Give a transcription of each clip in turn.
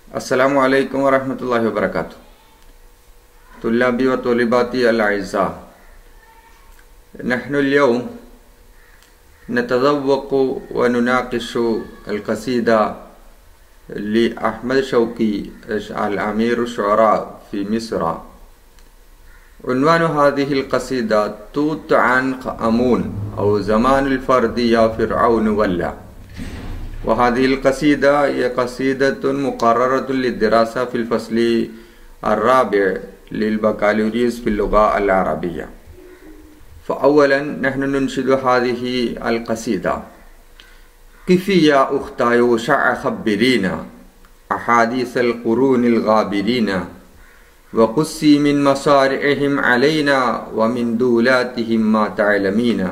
السلام عليكم ورحمة الله وبركاته طلابي وطالباتي الأعزاء نحن اليوم نتذوق ونناقش القصيدة لأحمد شوقي الأمير الشعراء في مصر عنوان هذه القصيدة توت عنق أمون أو زمان الفرد يا فرعون ولا وهذه القصيدة هي قصيدة مقررة للدراسة في الفصل الرابع للبكالوريوس في اللغة العربية فأولا نحن ننشد هذه القصيدة كفي يا أختا يوشع خبرينا أحاديث القرون الغابرين وقصي من مصارعهم علينا ومن دولاتهم ما تعلمين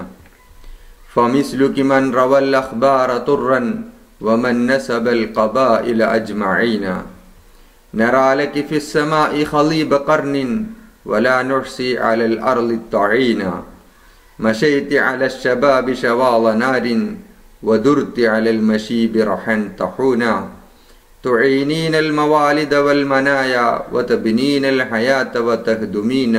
فمثلك من روى الأخبار طرا ومن نسب القبائل أجمعين نرى لك في السماء خليب قرن ولا نحصي على الأرض الطعين مشيت على الشباب شواظ نار ودرت على المشيب رحا طحونا تعينين الموالد والمنايا وتبنين الحياة وتهدمين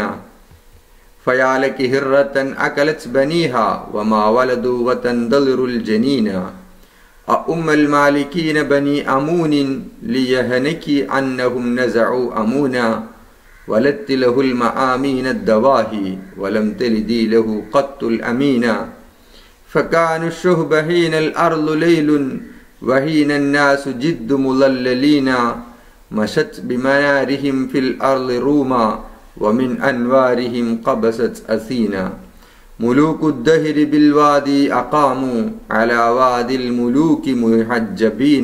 فيا لك هرة أكلت بنيها وما ولدوا وتندلر الجنين أأم المالكين بني أمون ليهنك أنهم نزعوا أمونا ولدت له المآمين الدواهي ولم تلدي له قط الأمينا فكانوا الشهب حين الأرض ليل وحين الناس جد مضللين مشت بمنارهم في الأرض روما ومن أنوارهم قبست أثينا ملوك الدهر بالوادي أقاموا على وادي الملوك محجبين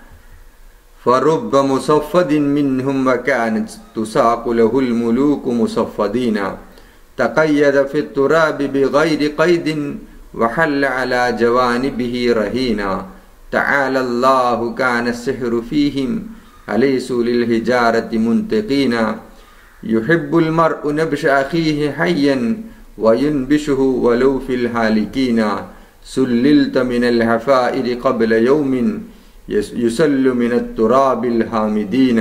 فرب مصفد منهم وكانت تساق له الملوك مصفدين تقيد في التراب بغير قيد وحل على جوانبه رهينا تعالى الله كان السحر فيهم أليسوا للهجارة منتقين يحب المرء نبش أخيه حيا وينبشه ولو في الهالكين سللت من الحفائر قبل يوم يسل من التراب الهامدين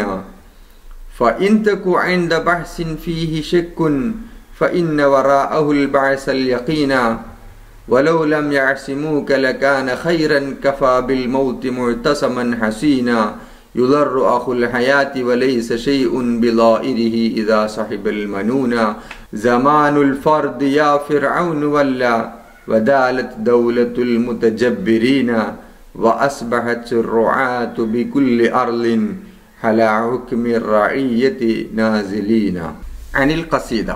فإن تك عند بحث فيه شك فإن وراءه البعث اليقين ولو لم يعصموك لكان خيرا كفى بالموت معتصما حسينا يضر أخو الحياة وليس شيء بضائره إذا صحب المنون زمان الفرد يا فرعون ولا ودالت دولة المتجبرين وأصبحت الرعاة بكل أرض على حكم الرعية نازلين عن القصيدة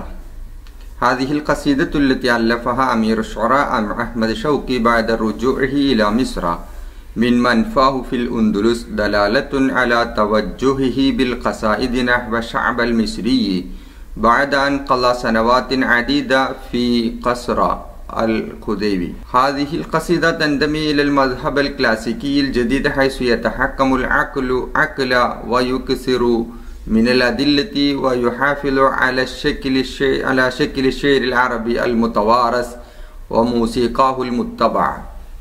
هذه القصيدة التي ألفها أمير الشعراء أحمد شوقي بعد رجوعه إلى مصر من منفاه في الأندلس دلالة على توجهه بالقصائد نحو الشعب المصري بعد أن قضى سنوات عديدة في قصر الخديوي هذه القصيدة تنتمي إلى المذهب الكلاسيكي الجديد حيث يتحكم العقل عقل ويكسر من الأدلة ويحافظ على الشكل الشيء على شكل الشعر العربي المتوارث وموسيقاه المتبع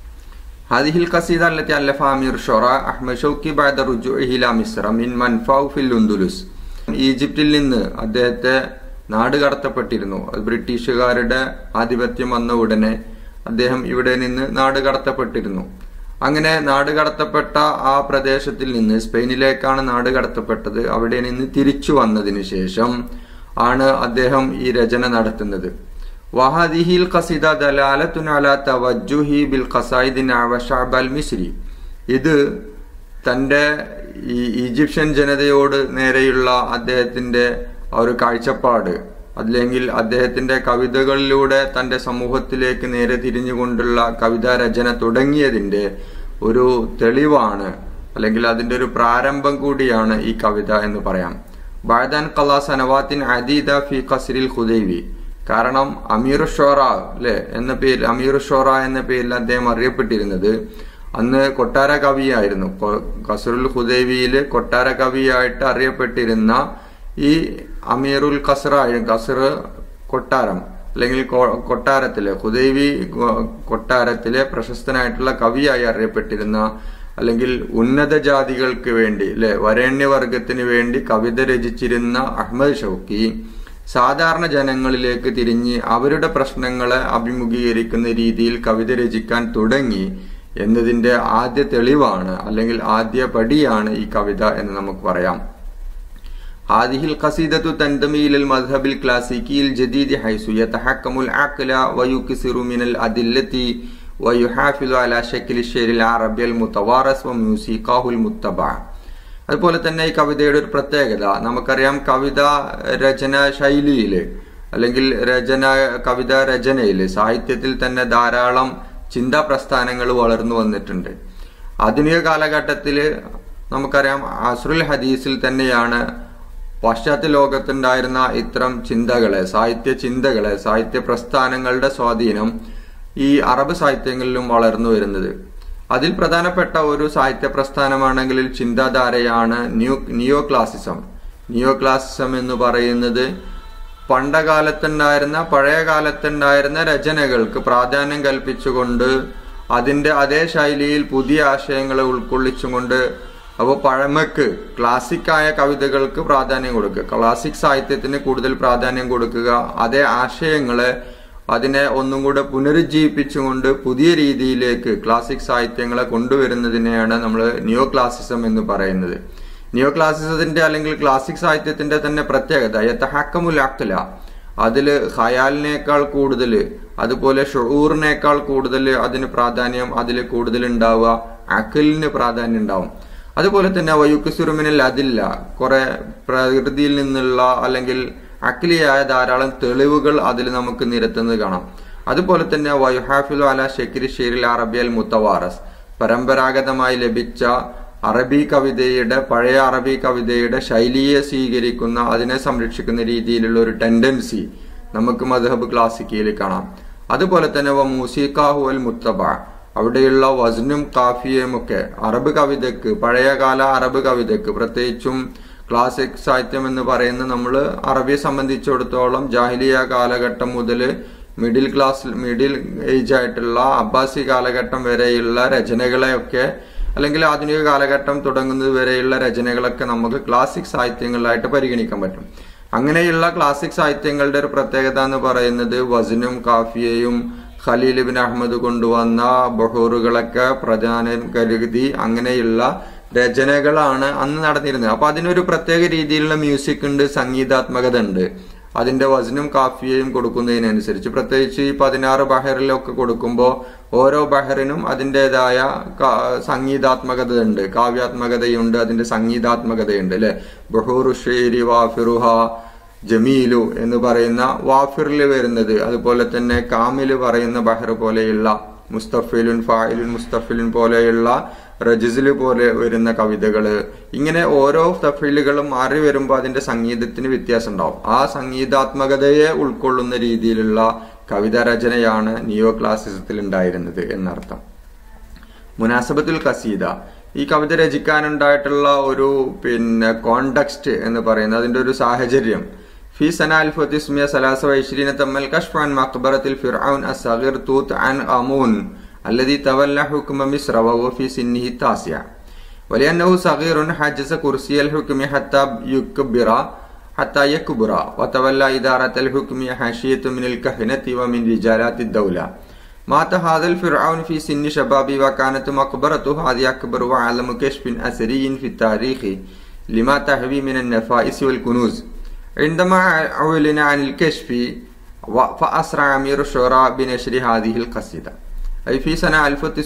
هذه القصيدة التي ألفها أمير الشعراء أحمد شوقي بعد رجوعه إلى مصر من منفاو في الأندلس ഈജിപ്തിൽ നിന്ന് അദ്ദേഹത്തെ നാട് കടത്തപ്പെട്ടിരുന്നു അത് ബ്രിട്ടീഷുകാരുടെ ആധിപത്യം വന്ന ഉടനെ അദ്ദേഹം ഇവിടെ നിന്ന് നാട് കടത്തപ്പെട്ടിരുന്നു അങ്ങനെ നാട് കടത്തപ്പെട്ട ആ പ്രദേശത്തിൽ നിന്ന് സ്പെയിനിലേക്കാണ് നാട് കടത്തപ്പെട്ടത് അവിടെ നിന്ന് തിരിച്ചു വന്നതിന് ശേഷം ആണ് അദ്ദേഹം ഈ രചന നടത്തുന്നത് വഹദിഹിൽ ഖസിദ ദലാലത്തുൻ അല തവജുഹി ബിൽ ഖസായിദിൻ അവഷാബ് അൽ മിസ്രി ഇത് തൻ്റെ ഈ ഈജിപ്ഷ്യൻ ജനതയോട് നേരെയുള്ള അദ്ദേഹത്തിൻ്റെ ഒരു കാഴ്ചപ്പാട് അല്ലെങ്കിൽ അദ്ദേഹത്തിൻ്റെ കവിതകളിലൂടെ തൻ്റെ സമൂഹത്തിലേക്ക് നേരെ തിരിഞ്ഞുകൊണ്ടുള്ള കവിതാ രചന തുടങ്ങിയതിൻ്റെ ഒരു തെളിവാണ് അല്ലെങ്കിൽ അതിൻ്റെ ഒരു പ്രാരംഭം കൂടിയാണ് ഈ കവിത എന്ന് പറയാം ബാദാൻ കലാ സനവാത്തിൻ അദീദ ഫി ഖസ്രിൽ ഖുദൈവി കാരണം അമീർ ഷോറ അല്ലെ എന്ന പേരിൽ അമീർ ഷോറ എന്ന പേരിൽ അദ്ദേഹം അറിയപ്പെട്ടിരുന്നത് അന്ന് കൊട്ടാര കവിയായിരുന്നു ഖസറുൽ ഹുദൈവിയില് കൊട്ടാര കവിയായിട്ട് അറിയപ്പെട്ടിരുന്ന ഈ അമീറുൽ ഖസറായ ഖസർ കൊട്ടാരം അല്ലെങ്കിൽ കൊട്ടാരത്തിലെ ഹുദൈവി കൊട്ടാരത്തിലെ പ്രശസ്തനായിട്ടുള്ള കവിയായി അറിയപ്പെട്ടിരുന്ന അല്ലെങ്കിൽ ഉന്നത ജാതികൾക്ക് വേണ്ടി അല്ലെ വരേണ്യവർഗത്തിന് വേണ്ടി കവിത രചിച്ചിരുന്ന അഹമ്മദ് ഷൗക്കി സാധാരണ ജനങ്ങളിലേക്ക് തിരിഞ്ഞ് അവരുടെ പ്രശ്നങ്ങളെ അഭിമുഖീകരിക്കുന്ന രീതിയിൽ കവിത രചിക്കാൻ തുടങ്ങി എന്നതിന്റെ ആദ്യ തെളിവാണ് അല്ലെങ്കിൽ ആദ്യ പടിയാണ് ഈ കവിത എന്ന് നമുക്ക് പറയാം هذه القصيدة تنتمي إلى المذهب الكلاسيكي الجديد حيث يتحكم العقل ويكسر من الأدلة ويحافظ على شكل الشعر العربي المتوارث وموسيقاه المتبع അതുപോലെ തന്നെ ഈ കവിതയുടെ ഒരു പ്രത്യേകത നമുക്കറിയാം കവിത രചന ശൈലിയില് അല്ലെങ്കിൽ രചന കവിത രചനയിൽ സാഹിത്യത്തിൽ തന്നെ ധാരാളം ചിന്താ പ്രസ്ഥാനങ്ങൾ വളർന്നു വന്നിട്ടുണ്ട് ആധുനിക കാലഘട്ടത്തിൽ നമുക്കറിയാം അസുറുൽ ഹദീസിൽ തന്നെയാണ് പാശ്ചാത്യ ലോകത്തുണ്ടായിരുന്ന ഇത്തരം ചിന്തകളെ സാഹിത്യ ചിന്തകളെ സാഹിത്യ പ്രസ്ഥാനങ്ങളുടെ സ്വാധീനം ഈ അറബ് സാഹിത്യങ്ങളിലും വളർന്നു വരുന്നത് അതിൽ പ്രധാനപ്പെട്ട ഒരു സാഹിത്യ പ്രസ്ഥാനമാണെങ്കിൽ ചിന്താധാരയാണ് new neo classicism neo classicism എന്ന് പറയുന്നത് പണ്ടകാലത്തുണ്ടായിരുന്ന പഴയ കാലത്തുണ്ടായിരുന്ന രചനകൾക്ക് പ്രാധാന്യം കൽപ്പിച്ചുകൊണ്ട് അതിന്റെ അതേ ശൈലിയിൽ പുതിയ ആശയങ്ങളെ ഉൾക്കൊള്ളിച്ചുകൊണ്ട് അപ്പോൾ പഴമക്ക് ക്ലാസിക്കായ കവിതകൾക്ക് പ്രാധാന്യം കൊടുക്കുക ക്ലാസിക് സാഹിത്യത്തിന് കൂടുതൽ പ്രാധാന്യം കൊടുക്കുക അതേ ആശയങ്ങളെ അതിനെ ഒന്നും കൂടെ പുനരുജ്ജീവിപ്പിച്ചുകൊണ്ട് പുതിയ രീതിയിലേക്ക് ക്ലാസിക് സാഹിത്യങ്ങളെ കൊണ്ടുവരുന്നതിനെയാണ് നമ്മൾ നിയോ ക്ലാസിസം എന്ന് പറയുന്നത് നിയോ ക്ലാസിസത്തിന്റെ അല്ലെങ്കിൽ ക്ലാസിക് സാഹിത്യത്തിന്റെ തന്നെ പ്രത്യേകത യത്തഹാക്കമുൽ അക്ല അതിൽ ഹയാലിനേക്കാൾ കൂടുതൽ അതുപോലെ ഷുഊറിനേക്കാൾ കൂടുതൽ അതിന് പ്രാധാന്യം അതിൽ കൂടുതൽ ഉണ്ടാവുക അഖിലിന് പ്രാധാന്യം ഉണ്ടാവും അതുപോലെ തന്നെ വയുക്കുസുറുമിനൽ അതില്ല കുറെ പ്രകൃതിയിൽ നിന്നുള്ള അല്ലെങ്കിൽ അഖിലിയായ ധാരാളം തെളിവുകൾ അതിൽ നമുക്ക് നിരത്തുന്നത് കാണാം അതുപോലെ തന്നെ വയുഹാഫിലു അല ഷെക്കിരി ഷെരിൽ അറബിയൽ മുത്തവാറസ് പരമ്പരാഗതമായി ലഭിച്ച അറബി കവിതയുടെ പഴയ അറബി കവിതയുടെ ശൈലിയെ സ്വീകരിക്കുന്ന അതിനെ സംരക്ഷിക്കുന്ന രീതിയിലുള്ള ഒരു ടെൻഡൻസി നമുക്ക് മദ്ഹബ് ക്ലാസിക്കയിൽ കാണാം അതുപോലെ തന്നെ വ മൂസിക്കാഹു അൽ മുത്തബ അവിടെയുള്ള വസ്നും കാഫിയയും ഒക്കെ അറബ് കവിതയ്ക്ക് പഴയകാല അറബ് കവിതയ്ക്ക് പ്രത്യേകിച്ചും ക്ലാസിക് സാഹിത്യം എന്ന് പറയുന്ന നമ്മൾ അറബിയെ സംബന്ധിച്ചിടത്തോളം ജാഹിലിയ കാലഘട്ടം മുതൽ മിഡിൽ ക്ലാസ് മിഡിൽ ഏജ് ആയിട്ടുള്ള അബ്ബാസി കാലഘട്ടം വരെയുള്ള രചനകളെയൊക്കെ അല്ലെങ്കിൽ ആധുനിക കാലഘട്ടം തുടങ്ങുന്നത് വരെയുള്ള രചനകളൊക്കെ നമുക്ക് ക്ലാസിക് സാഹിത്യങ്ങളായിട്ട് പരിഗണിക്കാൻ പറ്റും അങ്ങനെയുള്ള ക്ലാസിക് സാഹിത്യങ്ങളുടെ ഒരു പ്രത്യേകത എന്ന് പറയുന്നത് വസനും കാഫിയയും ഖലീൽ ബിൻ അഹമ്മദ് കൊണ്ടുവന്ന ബഹൂറുകളൊക്കെ പ്രധാനം കരുതി അങ്ങനെയുള്ള രചനകളാണ് അന്ന് നടന്നിരുന്നത് അപ്പൊ അതിനൊരു പ്രത്യേക രീതിയിലുള്ള മ്യൂസിക് ഉണ്ട് സംഗീതാത്മകത ഉണ്ട് അതിന്റെ വസനും കാഫിയയും കൊടുക്കുന്നതിനനുസരിച്ച് പ്രത്യേകിച്ച് ഈ പതിനാറ് ബഹറിലൊക്കെ കൊടുക്കുമ്പോൾ ഓരോ ബഹറിനും അതിൻ്റെതായ സംഗീതാത്മകത ഉണ്ട് കാവ്യാത്മകതയുണ്ട് അതിന്റെ സംഗീതാത്മകതയുണ്ട് അല്ലെ ബഹൂറുഷേരി വാഫിറുഹ ജമീലു എന്ന് പറയുന്ന വാഫിറിൽ വരുന്നത് അതുപോലെ തന്നെ കാമില് പറയുന്ന ബഹർ പോലെയുള്ള മുസ്തഫിലുൻ ഫായിലുൻ മുസ്തഫിലുൻ പോലെയുള്ള റജിസില് പോലെ വരുന്ന കവിതകള് ഇങ്ങനെ ഓരോ തഫീലുകളും മാറി വരുമ്പോൾ അതിന്റെ സംഗീതത്തിന് വ്യത്യാസം ഉണ്ടാവും ആ സംഗീതാത്മകതയെ ഉൾക്കൊള്ളുന്ന രീതിയിലുള്ള കവിതാ രചനയാണ് നിയോ ക്ലാസിസത്തിൽ ഉണ്ടായിരുന്നത് എന്നർത്ഥം മുനാസബത്തുൽ കസീദ ഈ കവിത രചിക്കാനുണ്ടായിട്ടുള്ള ഒരു പിന്നെ കോണ്ടക്സ്റ്റ് എന്ന് പറയുന്നത് അതിന്റെ ഒരു സാഹചര്യം في سنة 1923 تم الكشف عن مقبرة الفرعون الصغير توت عن آمون الذي تولى حكم مصر وهو في سنه التاسع ولأنه صغير حجز كرسي الحكم حتى يكبر حتى يكبر وتولى إدارة الحكم حاشية من الكهنة ومن رجالات الدولة مات هذا الفرعون في سن شبابه وكانت مقبرته هذه أكبر وأعلم كشف أثري في التاريخ لما تحوي من النفائس والكنوز عندما أعلن عن الكشف فأسرع أمير الشعراء بنشر هذه القصيدة أي في سنة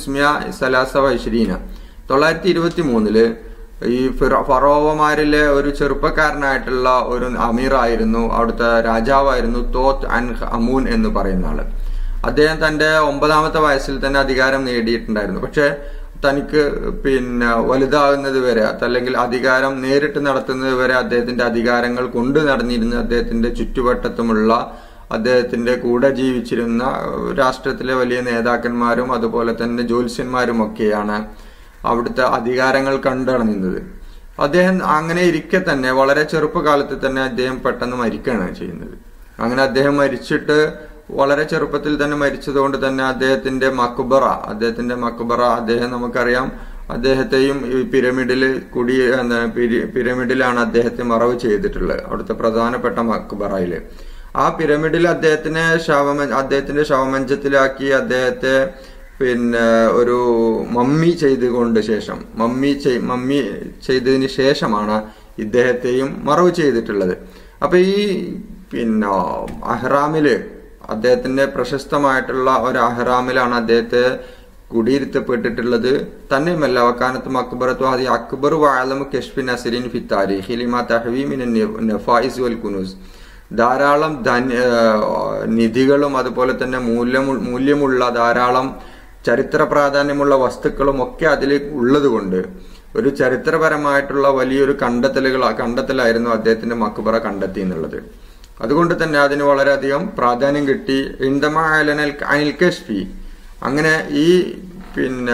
1923 തൊള്ളായിരത്തി ഇരുപത്തി മൂന്നില് ഈ ഫറോവമാരിലെ ഒരു ചെറുപ്പക്കാരനായിട്ടുള്ള ഒരു അമീറായിരുന്നു അവിടുത്തെ രാജാവായിരുന്നു തോത്ത് അൻ അമൂൻ എന്ന് പറയുന്ന ആള് അദ്ദേഹം തന്റെ ഒമ്പതാമത്തെ വയസ്സിൽ തന്നെ അധികാരം നേടിയിട്ടുണ്ടായിരുന്നു പക്ഷെ തനിക്ക് പിന്നെ വലുതാകുന്നത് വരെ അല്ലെങ്കിൽ അധികാരം നേരിട്ട് നടത്തുന്നത് വരെ അദ്ദേഹത്തിന്റെ അധികാരങ്ങൾ കൊണ്ടു നടന്നിരുന്ന അദ്ദേഹത്തിന്റെ ചുറ്റുവട്ടത്തുമുള്ള അദ്ദേഹത്തിന്റെ കൂടെ ജീവിച്ചിരുന്ന രാഷ്ട്രത്തിലെ വലിയ നേതാക്കന്മാരും അതുപോലെ തന്നെ ജ്യോത്സ്യന്മാരും ഒക്കെയാണ് അവിടുത്തെ അധികാരങ്ങൾ കണ്ടടങ്ങുന്നത് അദ്ദേഹം അങ്ങനെ ഇരിക്കെ തന്നെ വളരെ ചെറുപ്പകാലത്ത് തന്നെ അദ്ദേഹം പെട്ടെന്ന് മരിക്കുകയാണ് ചെയ്യുന്നത് അങ്ങനെ അദ്ദേഹം മരിച്ചിട്ട് വളരെ ചെറുപ്പത്തിൽ തന്നെ മരിച്ചതുകൊണ്ട് തന്നെ അദ്ദേഹത്തിന്റെ മക്കുബറ അദ്ദേഹത്തിന്റെ മക്കുബറ അദ്ദേഹം നമുക്കറിയാം അദ്ദേഹത്തെയും ഈ പിരമിഡിൽ കുടി എന്താ, പിരി- പിരമിഡിലാണ് അദ്ദേഹത്തെ മറവ് ചെയ്തിട്ടുള്ളത് അവിടുത്തെ പ്രധാനപ്പെട്ട മക്ബറയില് ആ പിരമിഡിൽ അദ്ദേഹത്തിനെ ശവമ അദ്ദേഹത്തിന്റെ ശവമഞ്ചത്തിലാക്കി അദ്ദേഹത്തെ പിന്നെ ഒരു മമ്മി ചെയ്തുകൊണ്ട് ശേഷം മമ്മി ചെയ്- മമ്മി ചെയ്തതിന് ശേഷമാണ് ഇദ്ദേഹത്തെയും മറവ് ചെയ്തിട്ടുള്ളത് അപ്പൊ ഈ പിന്നെ അഹ്റാമില് അദ്ദേഹത്തിന്റെ പ്രശസ്തമായിട്ടുള്ള ഒരു അഹ്റാമിലാണ് അദ്ദേഹത്തെ കുടിയിരുത്തപ്പെട്ടിട്ടുള്ളത് തന്നെയുമല്ല വക്കാനത്ത് അക്ബറത്തു ആദി അക്ബർ വാലം കെഷ്ഫിൻ അസരിൻ ഫി താരിഖി ലിമാ തഹ്വീമിൻ നഫായിസ് വൽ കുനൂസ് ധാരാളം ധന്യ നിധികളും അതുപോലെ തന്നെ മൂല്യമു മൂല്യമുള്ള ധാരാളം ചരിത്ര പ്രാധാന്യമുള്ള വസ്തുക്കളും ഒക്കെ അതിൽ ഉള്ളതുകൊണ്ട് ഒരു ചരിത്രപരമായിട്ടുള്ള വലിയൊരു കണ്ടെത്തലുകൾ കണ്ടെത്തലായിരുന്നു അദ്ദേഹത്തിന്റെ മക്ബറ കണ്ടെത്തി എന്നുള്ളത് അതുകൊണ്ട് തന്നെ അതിന് വളരെയധികം പ്രാധാന്യം കിട്ടി ഇന്ദമ അലനൽ അനിൽ കഷ്ഫി അങ്ങനെ ഈ പിന്നെ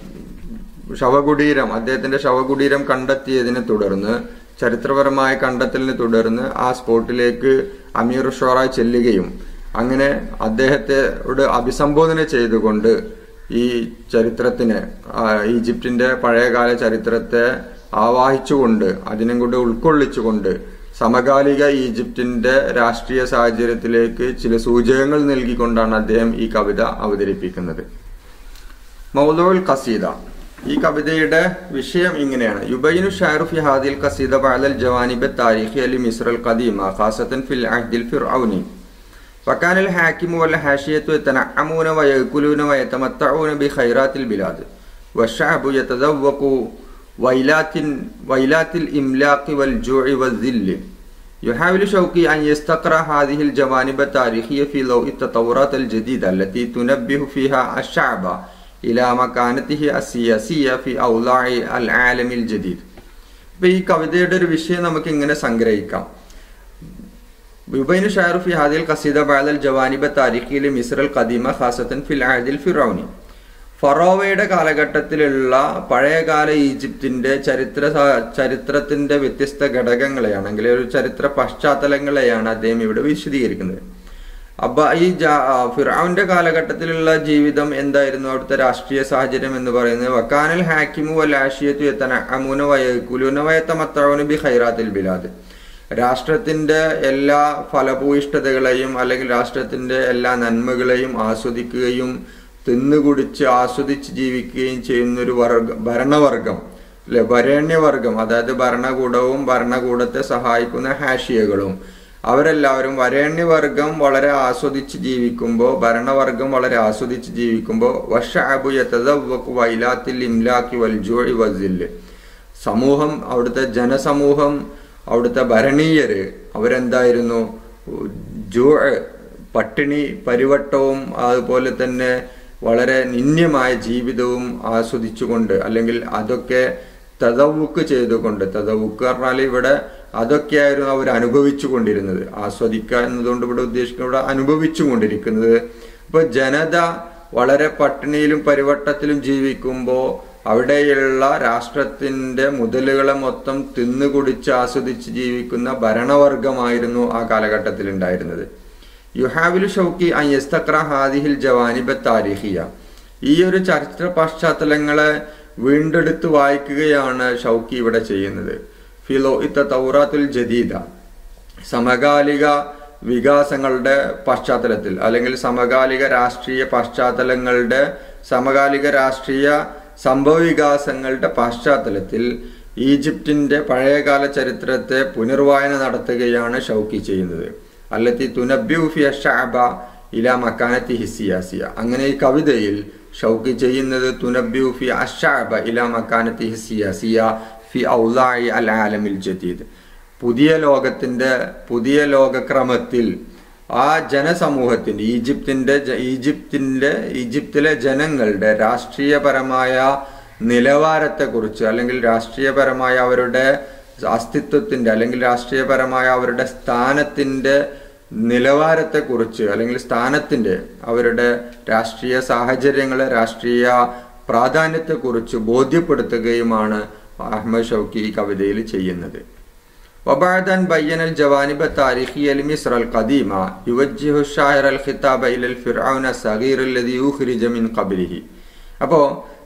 ശവകുടീരം അദ്ദേഹത്തിന്റെ ശവകുടീരം കണ്ടെത്തിയതിനെ തുടർന്ന് ചരിത്രപരമായ കണ്ടെത്തലിനെ തുടർന്ന് ആ സ്പോട്ടിലേക്ക് അമീർ ഷോറ ചെല്ലുകയും അങ്ങനെ അദ്ദേഹത്തോട് അഭിസംബോധന ചെയ്തുകൊണ്ട് ഈ ചരിത്രത്തിന് ആ, ഈജിപ്തിന്റെ പഴയകാല ചരിത്രത്തെ ആവാഹിച്ചുകൊണ്ട് അതിനെ കൊണ്ട് ഉൾക്കൊള്ളിച്ചുകൊണ്ട് സമകാലിക ഈജിപ്തിന്റെ രാഷ്ട്രീയ സാഹചര്യത്തിലേക്ക് ചില സൂചകങ്ങൾ നൽകിക്കൊണ്ടാണ് അദ്ദേഹം ഈ കവിത അവതരിപ്പിക്കുന്നത് മൗലോൽ കസീദ ഈ കവിതയുടെ വിഷയം ഇങ്ങനെയാണ് യുബൈനു ഷാറു ഫി ഹാദിൽ കസീദ ബഅദൽ ജവാനിബ താരിഖി അലി മിസ്ർ അൽ ഖദീമ ഖാസത്തൻ ഫിൽ അഹ്ദിൽ ഫിർഔനി فكان الحاكم والحاشية يتنعمون ويأكلون ويتمتعون بخيرات البلاد والشعب يتذوق ويلات ويلات الإملاق والجوع والذل يحاول شوقي أن يستقرأ هذه الجوانب التاريخية في ضوء التطورات الجديدة التي تنبه فيها الشعب إلى مكانته السياسية في أوضاع العالم الجديد ഇപ്പൊ ഈ കവിതയുടെ ഒരു വിഷയം നമുക്ക് ഇങ്ങനെ സംഗ്രഹിക്കാം يبين الشاعر في هذه القصيدة بعض الجوانب التاريخية لمصر القديمة خاصة في العهد الفرعوني ഫറോവയുടെ കാലഘട്ടത്തിലുള്ള പഴയകാല ഈജിപ്തിന്റെ ചരിത്ര സ- ചരിത്രത്തിന്റെ വ്യത്യസ്ത ഘടകങ്ങളെയാണ് അല്ലെങ്കിൽ ഒരു ചരിത്ര പശ്ചാത്തലങ്ങളെയാണ് അദ്ദേഹം ഇവിടെ വിശദീകരിക്കുന്നത് അപ്പൊ ഈ ജാ- ആ, ഫിറൌന്റെ കാലഘട്ടത്തിലുള്ള ജീവിതം എന്തായിരുന്നു അവിടുത്തെ രാഷ്ട്രീയ സാഹചര്യം എന്ന് പറയുന്നത് വക്കാനൽ ഹാക്കിമു വലാഷിയത്തു എത്തന അമൂന വയക്കുലുന വയത്തമത്തവന് ബി ഖൈറാത്തിൽ ബിലാദ് രാഷ്ട്രത്തിന്റെ എല്ലാ ഫലഭൂയിഷ്ഠതകളെയും അല്ലെങ്കിൽ രാഷ്ട്രത്തിന്റെ എല്ലാ നന്മകളെയും ആസ്വദിക്കുകയും തിന്നുകുടിച്ച് ആസ്വദിച്ച് ജീവിക്കുകയും ചെയ്യുന്ന ഒരു വർഗ ഭരണവർഗം അല്ലെ വരേണ്യവർഗം അതായത് ഭരണകൂടവും ഭരണകൂടത്തെ സഹായിക്കുന്ന ഹാഷിയകളും അവരെല്ലാവരും വരേണ്യവർഗം വളരെ ആസ്വദിച്ച് ജീവിക്കുമ്പോൾ ഭരണവർഗം വളരെ ആസ്വദിച്ച് ജീവിക്കുമ്പോൾ വഷഅബു യതദവ്വഖു വൈലാത്തിൽ ഇംലാക്കി വൽ ജൂഇ വസില്ല് സമൂഹം അവിടുത്തെ ജനസമൂഹം അവിടുത്തെ ഭരണീയര് അവരെന്തായിരുന്നു ജൂ പട്ടിണി പരിവട്ടവും അതുപോലെ തന്നെ വളരെ നിന്യമായ ജീവിതവും ആസ്വദിച്ചുകൊണ്ട് അല്ലെങ്കിൽ അതൊക്കെ തതവുക്ക് ചെയ്തുകൊണ്ട് തതവുക്ക് പറഞ്ഞാൽ ഇവിടെ അതൊക്കെയായിരുന്നു അവർ അനുഭവിച്ചു കൊണ്ടിരുന്നത് ആസ്വദിക്കുക എന്നതുകൊണ്ട് ഇവിടെ ഉദ്ദേശിക്കുന്നത് ഇവിടെ അനുഭവിച്ചു കൊണ്ടിരിക്കുന്നത് ഇപ്പൊ ജനത വളരെ പട്ടിണിയിലും പരിവട്ടത്തിലും ജീവിക്കുമ്പോൾ അവിടെയുള്ള രാഷ്ട്രത്തിന്റെ മുതലുകളെ മൊത്തം തിന്നുകുടിച്ച് ആസ്വദിച്ച് ജീവിക്കുന്ന ഭരണവർഗമായിരുന്നു ആ കാലഘട്ടത്തിൽ ഉണ്ടായിരുന്നത് യുഹാവിൽ ഷൗക്കി അയ്യസ്തക്ര ഹാദിഹിൽ ജവാനിബ താരിഹിയ ഈ ഒരു ചരിത്ര പശ്ചാത്തലങ്ങളെ വീണ്ടെടുത്ത് വായിക്കുകയാണ് ഷൗക്കി ഇവിടെ ചെയ്യുന്നത് ഫിലോ ഇത്ത തൗറാത്തുൽ ജദീദ സമകാലിക വികാസങ്ങളുടെ പശ്ചാത്തലത്തിൽ അല്ലെങ്കിൽ സമകാലിക രാഷ്ട്രീയ പശ്ചാത്തലങ്ങളുടെ സമകാലിക രാഷ്ട്രീയ സംഭവ വികാസങ്ങളുടെ പശ്ചാത്തലത്തിൽ ഈജിപ്തിന്റെ പഴയകാല ചരിത്രത്തെ പുനർവായന നടത്തുകയാണ് ഷൗക്കി ചെയ്യുന്നത് അല്ലത്തി തുനബ്യൂഫി ഷഅബ ഇല മക്കാനത്തി ഹിസിയാസിയ അങ്ങനെ ഈ കവിതയിൽ ഷൗക്കി ചെയ്യുന്നത് തുനബ്യൂഫി അഷഅബ ഇല മക്കാനത്തി ഹിസിയാസിയ ഫി ഔലായി അൽ ആലമിൽ ജദീദ് പുതിയ ലോകത്തിന്റെ പുതിയ ലോകക്രമത്തിൽ ആ ജനസമൂഹത്തിന്റെ ഈജിപ്തിന്റെ ജ- ഈജിപ്തിന്റെ ഈജിപ്തിലെ ജനങ്ങളുടെ രാഷ്ട്രീയപരമായ നിലവാരത്തെക്കുറിച്ച് അല്ലെങ്കിൽ രാഷ്ട്രീയപരമായ അവരുടെ അസ്തിത്വത്തിന്റെ അല്ലെങ്കിൽ രാഷ്ട്രീയപരമായ അവരുടെ സ്ഥാനത്തിന്റെ നിലവാരത്തെക്കുറിച്ച് അല്ലെങ്കിൽ സ്ഥാനത്തിന്റെ അവരുടെ രാഷ്ട്രീയ സാഹചര്യങ്ങളെ രാഷ്ട്രീയ പ്രാധാന്യത്തെക്കുറിച്ച് ബോധ്യപ്പെടുത്തുകയുമാണ് അഹമ്മദ് ഷൗക്കി ഈ കവിതയിൽ ചെയ്യുന്നത് وبعد أن بين الجوانب التاريخية لمصر القديمة يوجه الشاعر الخطاب إلى الفرعون الصغير الذي أخرج من قبره അപ്പോൾ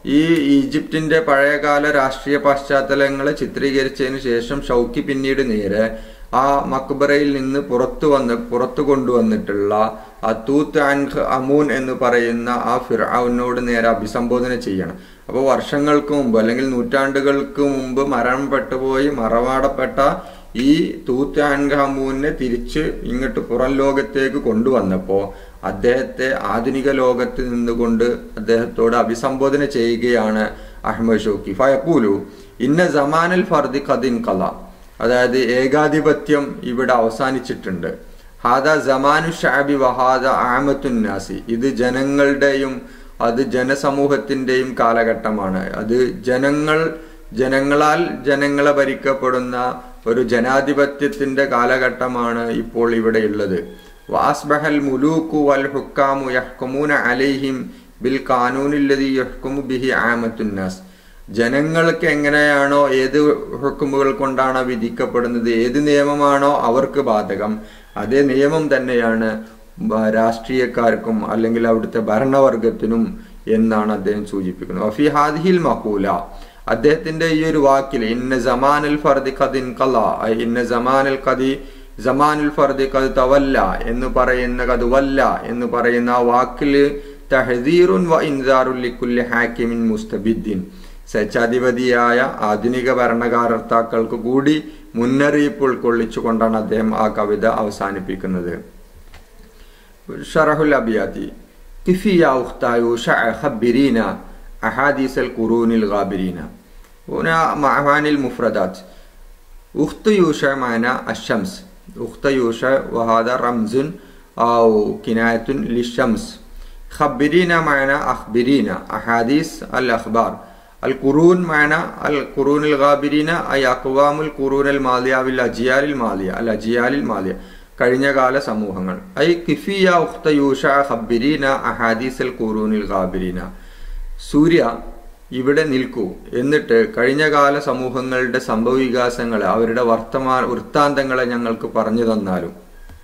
ഈ ഈജിപ്തിന്റെ പഴയകാല രാഷ്ട്രീയ പശ്ചാത്തലങ്ങളെ ചിത്രീകരിച്ചതിന് ശേഷം ഷൗക്കി പിന്നീട് നേരെ ആ മക്ബറയിൽ നിന്ന് പുറത്തു വന്ന് പുറത്തു കൊണ്ടുവന്നിട്ടുള്ള ആ തൂത്ത് ആൻഖ് അമൂൻ എന്ന് പറയുന്ന ആ ഫിറാവിനോട് നേരെ അഭിസംബോധന ചെയ്യണം അപ്പോൾ വർഷങ്ങൾക്ക് മുമ്പ് അല്ലെങ്കിൽ നൂറ്റാണ്ടുകൾക്ക് മുമ്പ് മരണപ്പെട്ടു പോയി മറവാടപ്പെട്ട ഈ തൂത്ത് ആൻഖ് അമൂനെ തിരിച്ച് ഇങ്ങോട്ട് പുറം ലോകത്തേക്ക് കൊണ്ടുവന്നപ്പോൾ അദ്ദേഹത്തെ ആധുനിക ലോകത്ത് നിന്നുകൊണ്ട് അദ്ദേഹത്തോട് അഭിസംബോധന ചെയ്യുകയാണ് അഹമ്മദ് ഷോക്കി ഫയക്കൂലു ഇന്ന ജമാനൽ ഫർദി ഖദിൻ കല അതായത് ഏകാധിപത്യം ഇവിടെ അവസാനിച്ചിട്ടുണ്ട് ഹാദ ജമാനു ഷാബി വഹാദ ആമത്തുന്നാസി ഇത് ജനങ്ങളുടെയും അത് ജനസമൂഹത്തിന്റെയും കാലഘട്ടമാണ് അത് ജനങ്ങൾ ജനങ്ങളാൽ ജനങ്ങളെ ഭരിക്കപ്പെടുന്ന ഒരു ജനാധിപത്യത്തിന്റെ കാലഘട്ടമാണ് ഇപ്പോൾ ഇവിടെയുള്ളത് വാസ്ബഹൽ മുലൂക്കു വൽ ഹുക്കാമു യഹ്കുമൂന അലൈഹിം ബിൽ കാനൂനില്ലതി യഹ്കുമു ബിഹി ആമത്തുന്നാസ് ജനങ്ങൾക്ക് എങ്ങനെയാണോ ഏത് ഹുക്കുമുകൾ കൊണ്ടാണ് വിധിക്കപ്പെടുന്നത് ഏത് നിയമമാണോ അവർക്ക് ബാധകം അതേ നിയമം തന്നെയാണ് രാഷ്ട്രീയക്കാർക്കും അല്ലെങ്കിൽ അവിടുത്തെ ഭരണവർഗത്തിനും എന്നാണ് അദ്ദേഹം സൂചിപ്പിക്കുന്നത് വഫി ഹാദിഹിൽ മഹൂല അദ്ദേഹത്തിന്റെ ഈ ഒരു വാക്കിൽ ഇന്ന ജമാനുൽ ഫർദി ഖദിൻ കല ഇന്ന ജമാനുൽ ഖദി ജമാനുൽ ഫർദി കത് തവല്ല എന്ന് പറയുന്ന കത് വല്ല എന്ന് പറയുന്ന ആ വാക്കിൽ തഹദീറുൻ വ ഇൻസാറുൽ ലിക്കുല്ലി ഹാക്കിമിൻ മുസ്തബിദ്ദീൻ സ്വേച്ഛാധിപതിയായ ആധുനിക ഭരണകാരർത്താക്കൾക്ക് കൂടി മുന്നറിയിപ്പ് ഉൾക്കൊള്ളിച്ചുകൊണ്ടാണ് അദ്ദേഹം ആ കവിത അവസാനിപ്പിക്കുന്നത് ഷറഹുൽ അബിയാത്തി കിഫിയ ഉഖ്തായു ഖബിരീന أحاديث القرون الغابرين هنا معاني المفردات أخت يوشع معنى الشمس أخت يوشع وهذا رمز أو كناية للشمس خبرينا معنى أخبرينا أحاديث الأخبار القرون معنى القرون الغابرين أي أقوام القرون الماضية والأجيال الماضية الأجيال الماضية കഴിഞ്ഞകാല സമൂഹങ്ങൾ ഐ കിഫിയ ഉഖ്ത യൂഷ ഖബിരീന അഹാദീസൽ ഖുറൂനിൽ ഖാബിരീന സൂര്യ ഇവിടെ നിൽക്കൂ എന്നിട്ട് കഴിഞ്ഞകാല സമൂഹങ്ങളുടെ സംഭവവികാസങ്ങളെ അവരുടെ വർത്തമാന വൃത്താന്തങ്ങളെ ഞങ്ങൾക്ക് പറഞ്ഞു തന്നാലും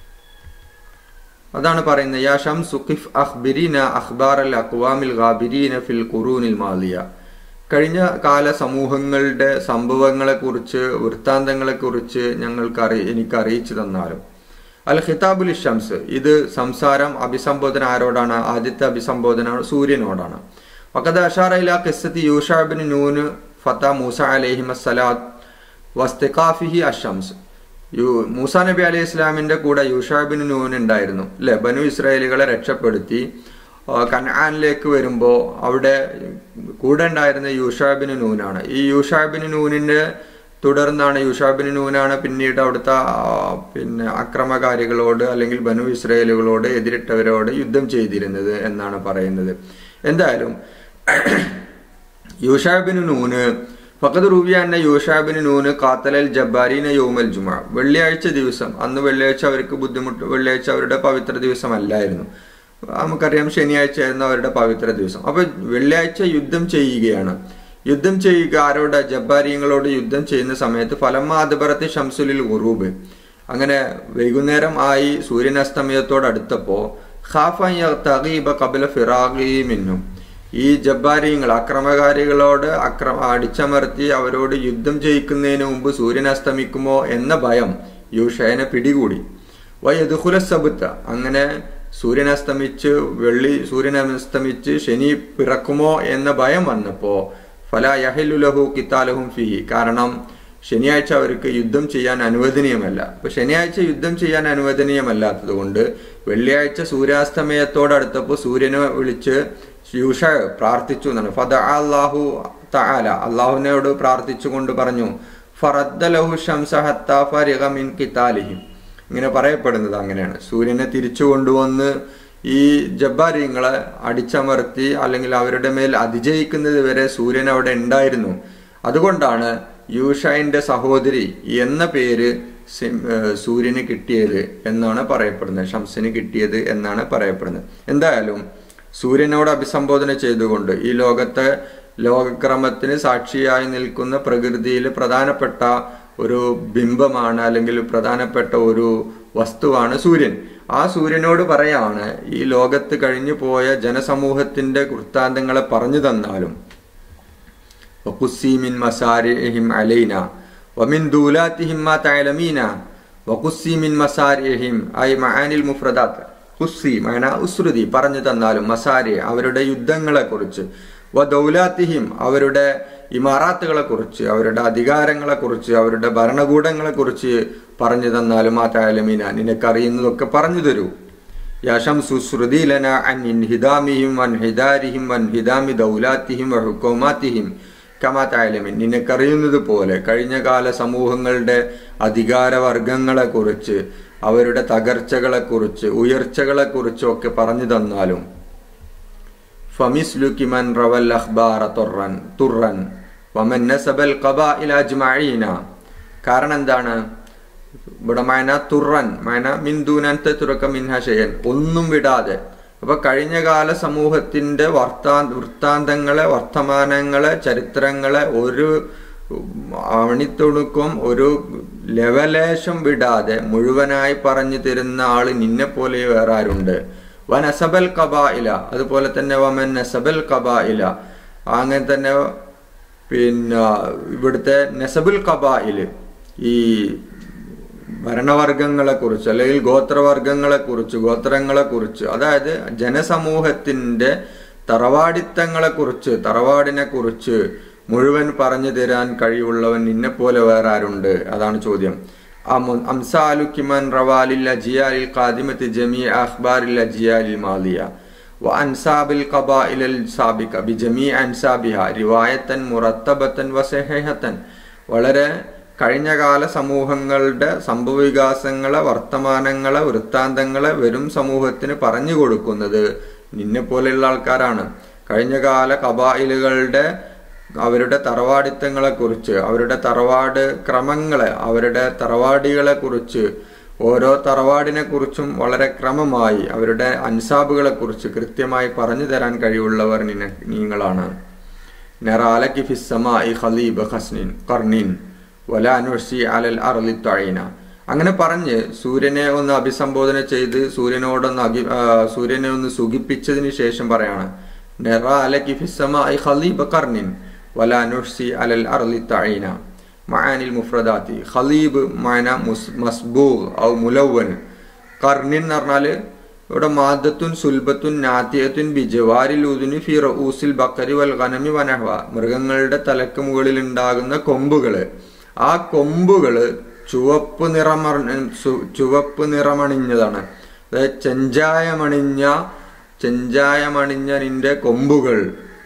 അതാണ് പറയുന്നത് യാ ഷം സുഖിഫ് അഖ്ബിരീന അഖ്ബാർ അൽ അക്വാമിൽ ഗാബിരീന ഫിൽ ഖുറൂനിൽ മാലിയ കഴിഞ്ഞ കാല സമൂഹങ്ങളുടെ സംഭവങ്ങളെക്കുറിച്ച് വൃത്താന്തങ്ങളെക്കുറിച്ച് ഞങ്ങൾക്ക് അറി എനിക്ക് അറിയിച്ചു തന്നാലും അൽ ഖിതാബുൽ ഷംസ് ഇത് സംസാരം അഭിസംബോധന ആരോടാണ് ആദ്യത്തെ അഭിസംബോധന സൂര്യനോടാണ് വക്കത് അഷാർ ഇല ഖിസ്സത്തി യൂഷാബിൻ നൂന് ഫത്ത മൂസ അലൈഹിം അസ്സലാത്ത് വസ്തിഖാഫിഹി അഷംസ് യു മൂസ നബി അലൈഹി ഇസ്ലാമിന്റെ കൂടെ യൂഷാബിൻ നൂൻ ഉണ്ടായിരുന്നു അല്ലെ ബനു ഇസ്രായേലുകളെ രക്ഷപ്പെടുത്തി കൻആനിലേക്ക് വരുമ്പോൾ അവിടെ കൂടെ ഉണ്ടായിരുന്ന യൂഷാബിന് നൂനാണ് ഈ യൂഷാബിന് നൂനിന്റെ തുടർന്നാണ് യൂഷാബിന് നൂനാണ് പിന്നീട് അവിടുത്തെ പിന്നെ അക്രമകാരികളോട് അല്ലെങ്കിൽ ബനു ഇസ്രായേലുകളോട് എതിരിട്ടവരോട് യുദ്ധം ചെയ്തിരുന്നത് എന്നാണ് പറയുന്നത് എന്തായാലും യൂഷാബിന് നൂന് ഫക്കത് റൂബിയ എന്ന യൂഷാബിന് നൂന് കാത്തലൽ ജബ്ബാരീന യോമൽ ജുമ വെള്ളിയാഴ്ച ദിവസം അന്ന് വെള്ളിയാഴ്ച അവർക്ക് ബുദ്ധിമുട്ട് വെള്ളിയാഴ്ച അവരുടെ പവിത്ര ദിവസമല്ലായിരുന്നു നമുക്കറിയാം ശനിയാഴ്ച ആയിരുന്നു അവരുടെ പവിത്ര ദിവസം അപ്പൊ വെള്ളിയാഴ്ച യുദ്ധം ചെയ്യുകയാണ് യുദ്ധം ചെയ്യുക ആരോട് ജബ്ബാരിയങ്ങളോട് യുദ്ധം ചെയ്യുന്ന സമയത്ത് ഫലമാദപറത്തി ഷംസുലിൽ ഉറൂബ് അങ്ങനെ വൈകുന്നേരം ആയി സൂര്യനസ്തമയത്തോടടുത്തപ്പോ ഖാഫീബ കബല ഫിറാഖിമിന്നും ഈ ജബ്ബാരിയങ്ങൾ അക്രമകാരികളോട് അക്രമ അടിച്ചമർത്തി അവരോട് യുദ്ധം ചെയ്യിക്കുന്നതിന് മുമ്പ് സൂര്യൻ അസ്തമിക്കുമോ എന്ന ഭയം യൂഷയനെ പിടികൂടി വയദുഹുല സബുത്ത അങ്ങനെ സൂര്യൻ അസ്തമിച്ച് വെള്ളി സൂര്യൻ അസ്തമിച്ച് ശനി പിറക്കുമോ എന്ന ഭയം വന്നപ്പോ ഫല യഹലുലഹു കിത്താലഹും ഫി കാരണം ശനിയാഴ്ച അവർക്ക് യുദ്ധം ചെയ്യാൻ അനുവദനീയമല്ല അപ്പൊ ശനിയാഴ്ച യുദ്ധം ചെയ്യാൻ അനുവദനീയമല്ലാത്തത് കൊണ്ട് വെള്ളിയാഴ്ച സൂര്യാസ്തമയത്തോടടുത്തപ്പോൾ സൂര്യനെ വിളിച്ച് യൂഷ പ്രാർത്ഥിച്ചു എന്നാണ് ഫദ അള്ളാഹു തആല അള്ളാഹുവിനോട് പ്രാർത്ഥിച്ചുകൊണ്ട് പറഞ്ഞു ഫറദ്ദലഹു ഷംസ ഹത്താ ഫരിഗ മിൻ കിതാലിഹിം ഇങ്ങനെ പറയപ്പെടുന്നത് അങ്ങനെയാണ് സൂര്യനെ തിരിച്ചു കൊണ്ടുവന്ന് ഈ ജബ്ബാരിങ്ങളെ അടിച്ചമർത്തി അല്ലെങ്കിൽ അവരുടെ മേൽ അതിജയിക്കുന്നത് വരെ സൂര്യൻ അവിടെ ഉണ്ടായിരുന്നു അതുകൊണ്ടാണ് യൂഷൈന്റെ സഹോദരി എന്ന പേര് സൂര്യന് കിട്ടിയത് എന്നാണ് പറയപ്പെടുന്നത് ഷംസിന് കിട്ടിയത് എന്നാണ് പറയപ്പെടുന്നത് എന്തായാലും സൂര്യനോട് അഭിസംബോധന ചെയ്തുകൊണ്ട് ഈ ലോകത്തെ ലോകക്രമത്തിന് സാക്ഷിയായി നിൽക്കുന്ന പ്രകൃതിയിൽ പ്രധാനപ്പെട്ട ഒരു ബിംബമാണ് അല്ലെങ്കിൽ പ്രധാനപ്പെട്ട ഒരു വസ്തുവാണ് സൂര്യൻ ആ സൂര്യനോട് പറയാണ് ഈ ലോകത്ത് കഴിഞ്ഞു പോയ ജനസമൂഹത്തിന്റെ വൃത്താന്തങ്ങളെ പറഞ്ഞു തന്നാലും وقصي من مسارعهم علينا ومن دولاتهم ما تعلمين وقصي من مسارعهم أي معاني المفردات ഖുസ്സി മൈന ഉസ്രുതി പറഞ്ഞു തന്നാലും മസാരി അവരുടെ യുദ്ധങ്ങളെ കുറിച്ച് വ ദൗലാത്തിഹിം അവരുടെ ഇമാറാത്തുകളെ കുറിച്ച് അവരുടെ അധികാരങ്ങളെ കുറിച്ച് അവരുടെ ഭരണകൂടങ്ങളെ കുറിച്ച് പറഞ്ഞു തന്നാലും ആ താലമീന നിനക്കറിയുന്നതൊക്കെ പറഞ്ഞു തരൂ യശംസു ശ്രുതിലന അൻ ഇൻഹിദാമിഹിം വൻ ഹിദാരിഹിം വൻ ഹിദാമി ദൗലാത്തിഹിം ഹുക്കോമാത്തിഹിം കമാതായാലമിൻ നിനക്കറിയുന്നത് പോലെ കഴിഞ്ഞകാല സമൂഹങ്ങളുടെ അധികാരവർഗങ്ങളെ കുറിച്ച് അവരുടെ തകർച്ചകളെ കുറിച്ച് ഉയർച്ചകളെ കുറിച്ചൊക്കെ പറഞ്ഞു തന്നാലും ഫമിസ്ലുക്കിമൻ റവൽ അഖ്ബാറ തുറൻ തുറൻ വമൻ നസബൽ ഖബാഇല അജ്മഈന കാരണം എന്താണ് ഇവിടെ മൈന തുറൻ മൈന മിന്ദൂനത്തെ തുറക്ക മിൻഹശയൻ ഒന്നും വിടാതെ അപ്പൊ കഴിഞ്ഞകാല സമൂഹത്തിന്റെ വർത്താ വൃത്താന്തങ്ങളെ വർത്തമാനങ്ങളെ ചരിത്രങ്ങളെ ഒരു അണിത്തുണുക്കും ഒരു ലെവലേശം വിടാതെ മുഴുവനായി പറഞ്ഞു തരുന്ന ആള് നിന്നെ പോലെ വേറെ ആരുണ്ട് വ നസബൽ കബായില അതുപോലെ തന്നെ വമൻ നസബൽ കബായില അങ്ങനെ തന്നെ പിന്നെ ഇവിടുത്തെ നസബുൽ കബായില് ഈ ഭരണവർഗങ്ങളെ കുറിച്ച് അല്ലെങ്കിൽ ഗോത്രവർഗങ്ങളെ കുറിച്ച് ഗോത്രങ്ങളെ കുറിച്ച് അതായത് ജനസമൂഹത്തിന്റെ തറവാടിത്തങ്ങളെ കുറിച്ച് തറവാടിനെ കുറിച്ച് മുഴുവൻ പറഞ്ഞു തരാൻ കഴിവുള്ളവൻ നിന്നെ പോലെ വേറെ ആരുണ്ട് അതാണ് ചോദ്യം അംസാലുക്കിമൻ റവാലിൽ അജിയാലിൽ ഖാദിമത്ത് ജമീ അഖ്ബാരിൽ അജിയാലിൽ മാലിയ وأنساب القبائل السابقة بجميع أنسابها رواية مرتبة وصحيحة വളരെ കഴിഞ്ഞകാല സമൂഹങ്ങളുടെ സംഭവവികാസങ്ങളെ വർത്തമാനങ്ങളെ വൃത്താന്തങ്ങളെ വരും സമൂഹത്തിന് പറഞ്ഞു കൊടുക്കുന്നത് നിന്നെ പോലെയുള്ള ആൾക്കാരാണ് കഴിഞ്ഞകാല കബായിലുകളുടെ അവരുടെ തറവാടിത്തങ്ങളെ കുറിച്ച് അവരുടെ തറവാട് ക്രമങ്ങളെ അവരുടെ തറവാടികളെ കുറിച്ച് ഓരോ തറവാടിനെ കുറിച്ചും വളരെ ക്രമമായി അവരുടെ അൻസാബുകളെ കുറിച്ച് കൃത്യമായി പറഞ്ഞു തരാൻ കഴിവുള്ളവർ നിങ്ങളാണ് നെറാലക്കി ഫിസ്സമായി ഖലീബ് ഹസ്നിൻ കർണിൻ വലാനുഷി അലൽ അറലി തഴീന അങ്ങനെ പറഞ്ഞ് സൂര്യനെ ഒന്ന് അഭിസംബോധന ചെയ്ത് സൂര്യനോടൊന്ന് അഭി സൂര്യനെ ഒന്ന് സുഖിപ്പിച്ചതിന് ശേഷം പറയാണ് നെറാലക്കി ഫിസ്സമായി ഖലീബ് കർണിൻ വലാനുഷി അലൽ അറലി തഴീന മഅാനിൽ മുഫ്രദാത്തി ഖലീബ് മഅന മസ്ബൂഗ് ഔ മുലവ്വൻ കർണിൻ എന്ന് പറഞ്ഞാല് ഇവിടെ മാദത്തുൻ സുൽബത്തുൻ നാത്തിയത്തുൻ ബിജവാരിൽ ഉദിന് ഫി റഊസിൽ ബക്കരി വൽ ഖനമി വനഹ്വ മൃഗങ്ങളുടെ തലക്ക് മുകളിൽ ഉണ്ടാകുന്ന കൊമ്പുകള് ആ കൊമ്പുകള് ചുവപ്പ് നിറമ ചുവപ്പ് നിറമണിഞ്ഞതാണ് അതായത് ചെഞ്ചായമണിഞ്ഞ ചെഞ്ചായമണിഞ്ഞ നിന്റെ കൊമ്പുകൾ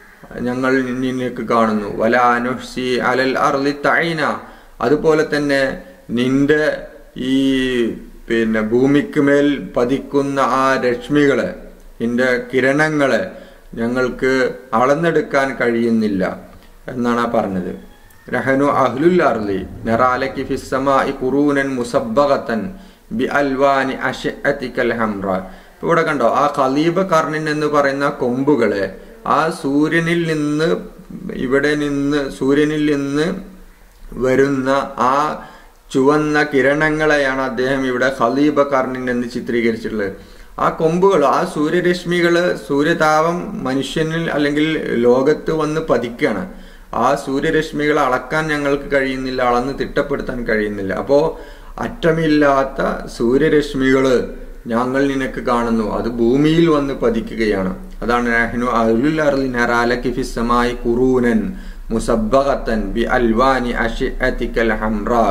ഞങ്ങൾ നിനക്ക് കാണുന്നു വല അനുഷി അലൽ അർലി തൈന അതുപോലെ തന്നെ നിന്റെ ഈ പിന്നെ ഭൂമിക്ക് മേൽ പതിക്കുന്ന ആ രശ്മികളെ നിന്റെ കിരണങ്ങളെ ഞങ്ങൾക്ക് അളന്നെടുക്കാൻ കഴിയുന്നില്ല എന്നാണ് ആ പറഞ്ഞത് രഹനു അഹ്ലുൽ അർലി നെറാലക്കി ഫിസ്സമായി കുറൂനൻ മുസബ്ബകത്തൻ ബി അൽവാനി അഷഅത്തിക്കൽ ഹംറ ഇവിടെ കണ്ടോ ആ ഖലീബ കർണിൻ എന്ന് പറയുന്ന കൊമ്പുകളെ ആ സൂര്യനിൽ നിന്ന് ഇവിടെ നിന്ന് സൂര്യനിൽ നിന്ന് വരുന്ന ആ ചുവന്ന കിരണങ്ങളെയാണ് അദ്ദേഹം ഇവിടെ ഖലീബ കർണിൻ എന്ന് ചിത്രീകരിച്ചിട്ടുള്ളത് ആ കൊമ്പുകൾ ആ സൂര്യരശ്മികള് സൂര്യതാപം മനുഷ്യനിൽ അല്ലെങ്കിൽ ലോകത്ത് വന്ന് പതിക്കുകയാണ് ആ സൂര്യരശ്മികൾ അളക്കാൻ ഞങ്ങൾക്ക് കഴിയുന്നില്ല അളന്ന് തിട്ടപ്പെടുത്താൻ കഴിയുന്നില്ല അപ്പോ അറ്റമില്ലാത്ത സൂര്യരശ്മികള് ഞങ്ങൾ നിനക്ക് കാണുന്നു അത് ഭൂമിയിൽ വന്ന് പതിക്കുകയാണ് അതാണ് നഹ്നു അഹ്ലുൽ അർളി നറാലകി ഫിസ്സമായി ഖുറൂനൻ മുസബ്ബഗത്തൻ ബി അൽവാനി അഷിഅതികൽ ഹംറാ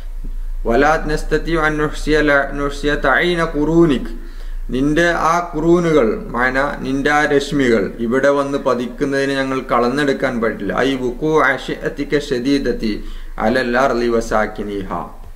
വലാ നസ്തതിഉ അൻ നുഹ്സിയ നുഹ്സിയ തഈന ഖുറൂനിക് നിന്റെ ആ കുറൂനുകൾ മന നിന്റെ ആ രശ്മികൾ ഇവിടെ വന്ന് പതിക്കുന്നതിന് ഞങ്ങൾ കളന്നെടുക്കാൻ പറ്റില്ല ഐ വുക്കു അഷിഅതിക ഷദീദതി അലൽ അർളി വസാകിനിഹ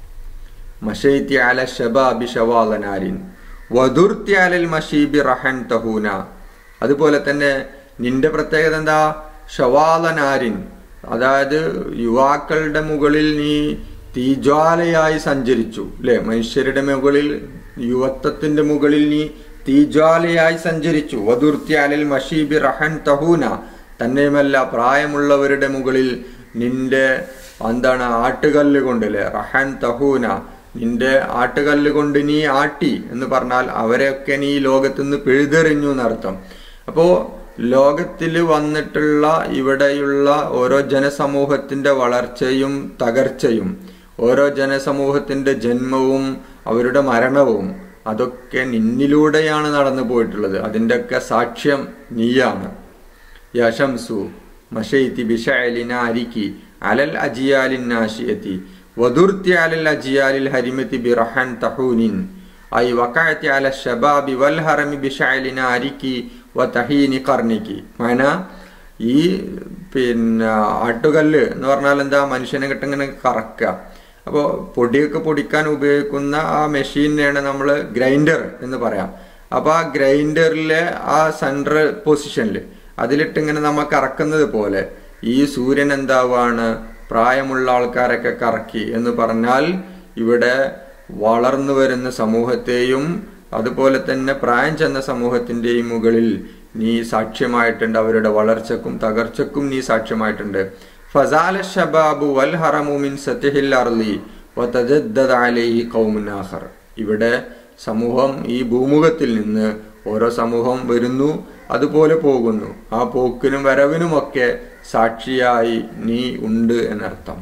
മഷൈത്തി അല ഷബാബി ഷവാലനാരിൻ വധുർത്തി അലൽ മഷീബി റഹൻ തഹൂന അതുപോലെ തന്നെ നിന്റെ പ്രത്യേകത എന്താ ഷവാലനാരിൻ അതായത് യുവാക്കളുടെ മുകളിൽ നീ തീജ്വാലയായി സഞ്ചരിച്ചു അല്ലെ മനുഷ്യരുടെ മുകളിൽ യുവത്വത്തിന്റെ മുകളിൽ നീ തീജ്വാലയായി സഞ്ചരിച്ചു വധുർത്തി അലൽ മഷീബി റഹൻ തഹൂന തന്നെയുമല്ല പ്രായമുള്ളവരുടെ മുകളിൽ നിന്റെ എന്താണ് ആട്ടുകല്ല് കൊണ്ടല്ലേ റഹൻ തഹൂന നിന്റെ ആട്ടുകല്ല് കൊണ്ട് നീ ആട്ടി എന്ന് പറഞ്ഞാൽ അവരെയൊക്കെ നീ ലോകത്തുനിന്ന് പിഴുതെറിഞ്ഞു എന്നർത്ഥം അപ്പോ ലോകത്തിൽ വന്നിട്ടുള്ള ഇവിടെയുള്ള ഓരോ ജനസമൂഹത്തിന്റെ വളർച്ചയും തകർച്ചയും ഓരോ ജനസമൂഹത്തിന്റെ ജന്മവും അവരുടെ മരണവും അതൊക്കെ നിന്നിലൂടെയാണ് നടന്നു പോയിട്ടുള്ളത് അതിൻ്റെയൊക്കെ സാക്ഷ്യം നീയാണ് യശംസു മഷൈത്തി ബിഷഅലിന അരിക്കി അലൽ അജിയാലിൻ നാശിയത്തി വദുർത്തി അലൽ അജിയാലിൽ ഹരിമത്തി ബിറഹൻ തഹൂനിൻ ഐ വക്കായത്തി അല ഷബാബി വൽ ഹറമി ബിഷഅലിന അരിക്കി വ തഹീനി കർണിക്ക് മന ഈ പിന്നെ ആട്ടുകല്ല് എന്ന് പറഞ്ഞാൽ എന്താ മനുഷ്യനെ കിട്ടിങ്ങനെ കറക്കുക അപ്പോൾ പൊടിയൊക്കെ പൊടിക്കാൻ ഉപയോഗിക്കുന്ന ആ മെഷീനെയാണ് നമ്മൾ ഗ്രൈൻഡർ എന്ന് പറയാം അപ്പോൾ ആ ഗ്രൈൻഡറിലെ ആ സെൻട്രൽ പൊസിഷനിൽ അതിലിട്ട് ഇങ്ങനെ നമ്മൾ കറക്കുന്നത് പോലെ ഈ സൂര്യൻ എന്താവാണ് പ്രായമുള്ള ആൾക്കാരൊക്കെ കറക്കി എന്ന് പറഞ്ഞാൽ ഇവിടെ വളർന്നു വരുന്ന സമൂഹത്തെയും അതുപോലെ തന്നെ പ്രായം ചെന്ന സമൂഹത്തിന്റെയും മുകളിൽ നീ സാക്ഷ്യമായിട്ടുണ്ട് അവരുടെ വളർച്ചക്കും തകർച്ചക്കും നീ സാക്ഷ്യമായിട്ടുണ്ട് ഫസാല ഷബാബു വൽ ഹറമു മിൻ സത്യഹിൽ അർലി വതജദ്ദദ അലൈഹി ഖൗമുൻ ആഖർ ഇവിടെ സമൂഹം ഈ ഭൂമുഖത്തിൽ നിന്ന് ഓരോ സമൂഹം വരുന്നു അതുപോലെ പോകുന്നു ആ പോക്കിനും വരവിനുമൊക്കെ സാക്ഷിയായി നീ ഉണ്ട് എന്നർത്ഥം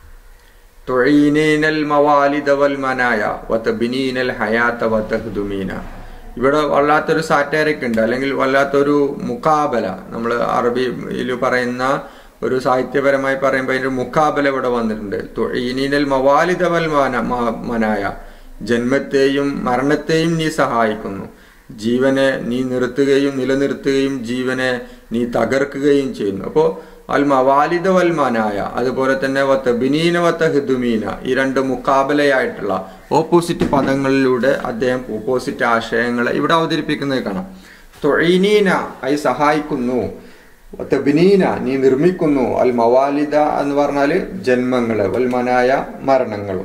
തുഴീനീനൽ മവാലിദ വൽ മനായ വതബിനീനൽ ഹയാത്ത വതഹ്ദുമീന ഇവിടെ വല്ലാത്തൊരു സാറ്റാരിക് ഉണ്ട് അല്ലെങ്കിൽ വല്ലാത്തൊരു മുക്കാബല നമ്മൾ അറബിയിൽ പറയുന്ന ഒരു സാഹിത്യപരമായി പറയുമ്പോൾ അതിന്റെ മുക്കാബല ഇവിടെ വന്നിട്ടുണ്ട് തുഴീനീനൽ മവാലിദ വൽ മന മ- മനായ ജന്മത്തെയും മരണത്തെയും നീ സഹായിക്കുന്നു ജീവനെ നീ നിർത്തുകയും നിലനിർത്തുകയും ജീവനെ നീ തകർക്കുകയും ചെയ്യുന്നു അപ്പോൾ അൽ മവാലിദ വൽ മനായ അതുപോലെ തന്നെ വത്ത ബിനീന വത്ത ഹിദുമീന ഈ രണ്ട് മുക്കാബലയായിട്ടുള്ള ഓപ്പോസിറ്റ് പദങ്ങളിലൂടെ അദ്ദേഹം ഓപ്പോസിറ്റ് ആശയങ്ങളെ ഇവിടെ അവതരിപ്പിക്കുന്നത് കാണാം തൊഴീനീന ആയി സഹായിക്കുന്നു വത്ത ബിനീന നീ നിർമ്മിക്കുന്നു അൽ മവാലിദ എന്ന് പറഞ്ഞാൽ ജന്മങ്ങള് വൽമനായ മരണങ്ങളും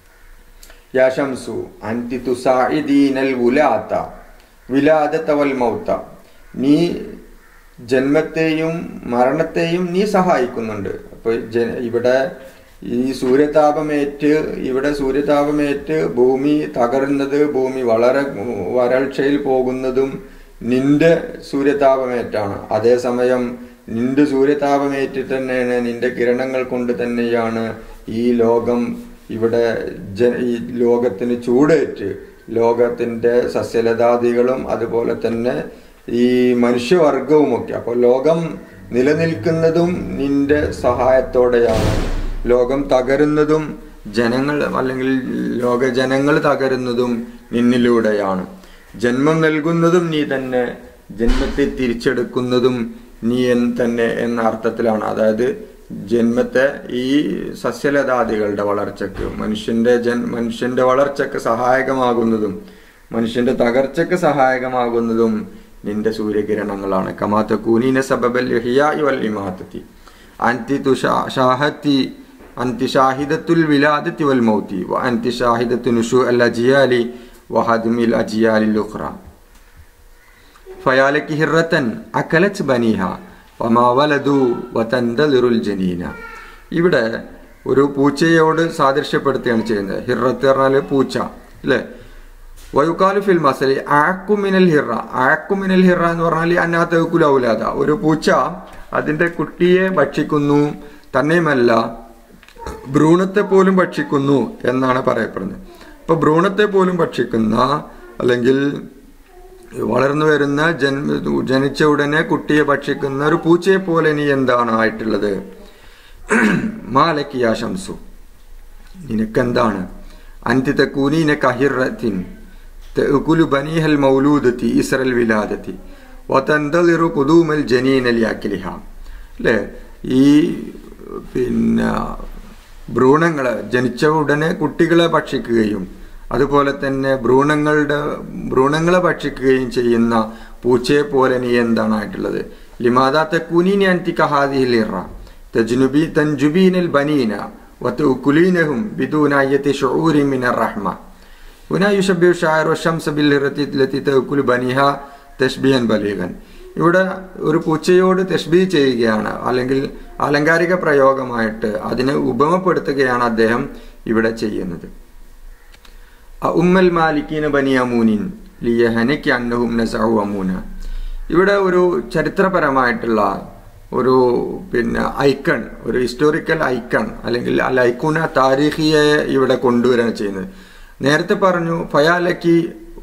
യാശംസു അൻതി തുസാഇദീനൽ വുലാത്ത വിലാദത്ത വൽ മൗത്ത നീ ജന്മത്തെയും മരണത്തെയും നീ സഹായിക്കുന്നുണ്ട് അപ്പൊ ജ- ഇവിടെ ഈ സൂര്യതാപമേറ്റ് ഇവിടെ സൂര്യതാപമേറ്റ് ഭൂമി തകരുന്നത് ഭൂമി വളരെ വരൾച്ചയിൽ പോകുന്നതും നിന്റെ സൂര്യതാപമേറ്റാണ് അതേസമയം നിന്റെ സൂര്യതാപമേറ്റ് തന്നെയാണ് നിന്റെ കിരണങ്ങൾ കൊണ്ട് തന്നെയാണ് ഈ ലോകം ഇവിടെ ജ ഈ ലോകത്തിന് ചൂടേറ്റ് ലോകത്തിന്റെ സസ്യലതാദികളും അതുപോലെ തന്നെ ഈ മനുഷ്യവർഗവുമൊക്കെ അപ്പോൾ ലോകം നിലനിൽക്കുന്നതും നിന്റെ സഹായത്തോടെയാണ് ലോകം തകരുന്നതും ജനങ്ങൾ അല്ലെങ്കിൽ ലോക ജനങ്ങൾ തകരുന്നതും നിന്നിലൂടെയാണ് ജന്മം നൽകുന്നതും നീ തന്നെ ജന്മത്തെ തിരിച്ചെടുക്കുന്നതും നീ എൻ തന്നെ എന്ന അർത്ഥത്തിലാണ് അതായത് ജന്മത്തെ ഈ സസ്യലതാദികളുടെ വളർച്ചക്ക് മനുഷ്യന്റെ ജൻ മനുഷ്യന്റെ വളർച്ചക്ക് സഹായകമാകുന്നതും മനുഷ്യന്റെ തകർച്ചക്ക് സഹായകമാകുന്നതും നിന്റെ സൂര്യകിരണങ്ങളാണ് കമാത്ത കൂനീന സബബൽ ഇഹ്യാഇ വൽ ഇമാതത്തി അൻതി തുഷാ- ഷാഹത്തി അൻതി ഷാഹിദത്തുൽ വിലാദത്തി വൽ മൗതി വ അൻതി ഷാഹിദത്തു നുഷു അൽ അജിയാലി വഹദ്മിൽ അജിയാലിൽ ഉഖ്റ ഫയാലക്ക് ഹിറത്തൻ അക്കലച്ച് ബനീഹ വമാ വലതു വതന്തലിറുൽ ജനീന ഇവിടെ ഒരു പൂച്ചയോട് സാദൃശ്യപ്പെടുത്തുകയാണ് ചെയ്യുന്നത് ഹിറത്ത് പറഞ്ഞാൽ പൂച്ച അല്ലേ വയുക്കാലു ഫിൽ മസലി ആക്കുമിനൽ ഹിറ ആക്കുമിനൽ ഹിറ എന്ന് പറഞ്ഞാൽ അന്നാത്ത ഔലാദ ഒരു പൂച്ച അതിന്റെ കുട്ടിയെ ഭക്ഷിക്കുന്നു തന്നെയുമല്ല ഭ്രൂണത്തെ പോലും ഭക്ഷിക്കുന്നു എന്നാണ് പറയപ്പെടുന്നത് അപ്പൊ ഭ്രൂണത്തെ പോലും ഭക്ഷിക്കുന്ന അല്ലെങ്കിൽ വളർന്നു വരുന്ന ജന്മ ജനിച്ച ഉടനെ കുട്ടിയെ ഭക്ഷിക്കുന്ന ഒരു പൂച്ചയെ പോലെ നീ എന്താണ് ആയിട്ടുള്ളത് മാലക്കിയ ശംസു നിനക്കെന്താണ് അന്തിത കൂനീന കഹിറത്തിൻ تأكل بنيها المولودة إسر الولادة وتنتظر قدوم الجنين لأكلها അല്ലേ ഈ പിന്നെ ഭ്രൂണങ്ങളെ ജനിച്ച ഉടനെ കുട്ടികളെ ഭക്ഷിക്കുകയും അതുപോലെ തന്നെ ഭ്രൂണങ്ങളുടെ ഭ്രൂണങ്ങളെ ഭക്ഷിക്കുകയും ചെയ്യുന്ന പൂച്ചയെ പോലെ നീ എന്താണ് ആയിട്ടുള്ളത് ലിമാദാ തക്കൂനീനി അൻതി കഹാദിഹിലിറ തജ്നുബി തൻജുബീനൽ ബനീന വതുകുലീനഹും ബിദൂന അയ്യത്തി ഷുഊരി മിനർ റഹ്മ هنا يشبه الشاعر والشمس بالهرة التي تأكل بنيها تشبيها بليغا ഇവിടെ ഒരു പൂച്ചയോട് തഷ്ബീ ചെയ്യുകയാണ് അല്ലെങ്കിൽ അലങ്കാരിക പ്രയോഗമായിട്ട് അതിനെ ഉപമപ്പെടുത്തുകയാണ് അദ്ദേഹം ഇവിടെ ചെയ്യുന്നത് ഉമ്മൽ മാലിക്കീന ബനി അമൂനിൻ ലിയഹനയ്ക്ക് അന്നഹും നസഹു അമൂന ഇവിടെ ഒരു ചരിത്രപരമായിട്ടുള്ള ഒരു പിന്നെ ഐക്കൺ ഒരു ഹിസ്റ്റോറിക്കൽ ഐക്കൺ അല്ലെങ്കിൽ അൽ ഐക്കൂന താരീഖിയെ ഇവിടെ കൊണ്ടുവരികയാണ് ചെയ്യുന്നത് നേരത്തെ പറഞ്ഞു ഫയാലക്കി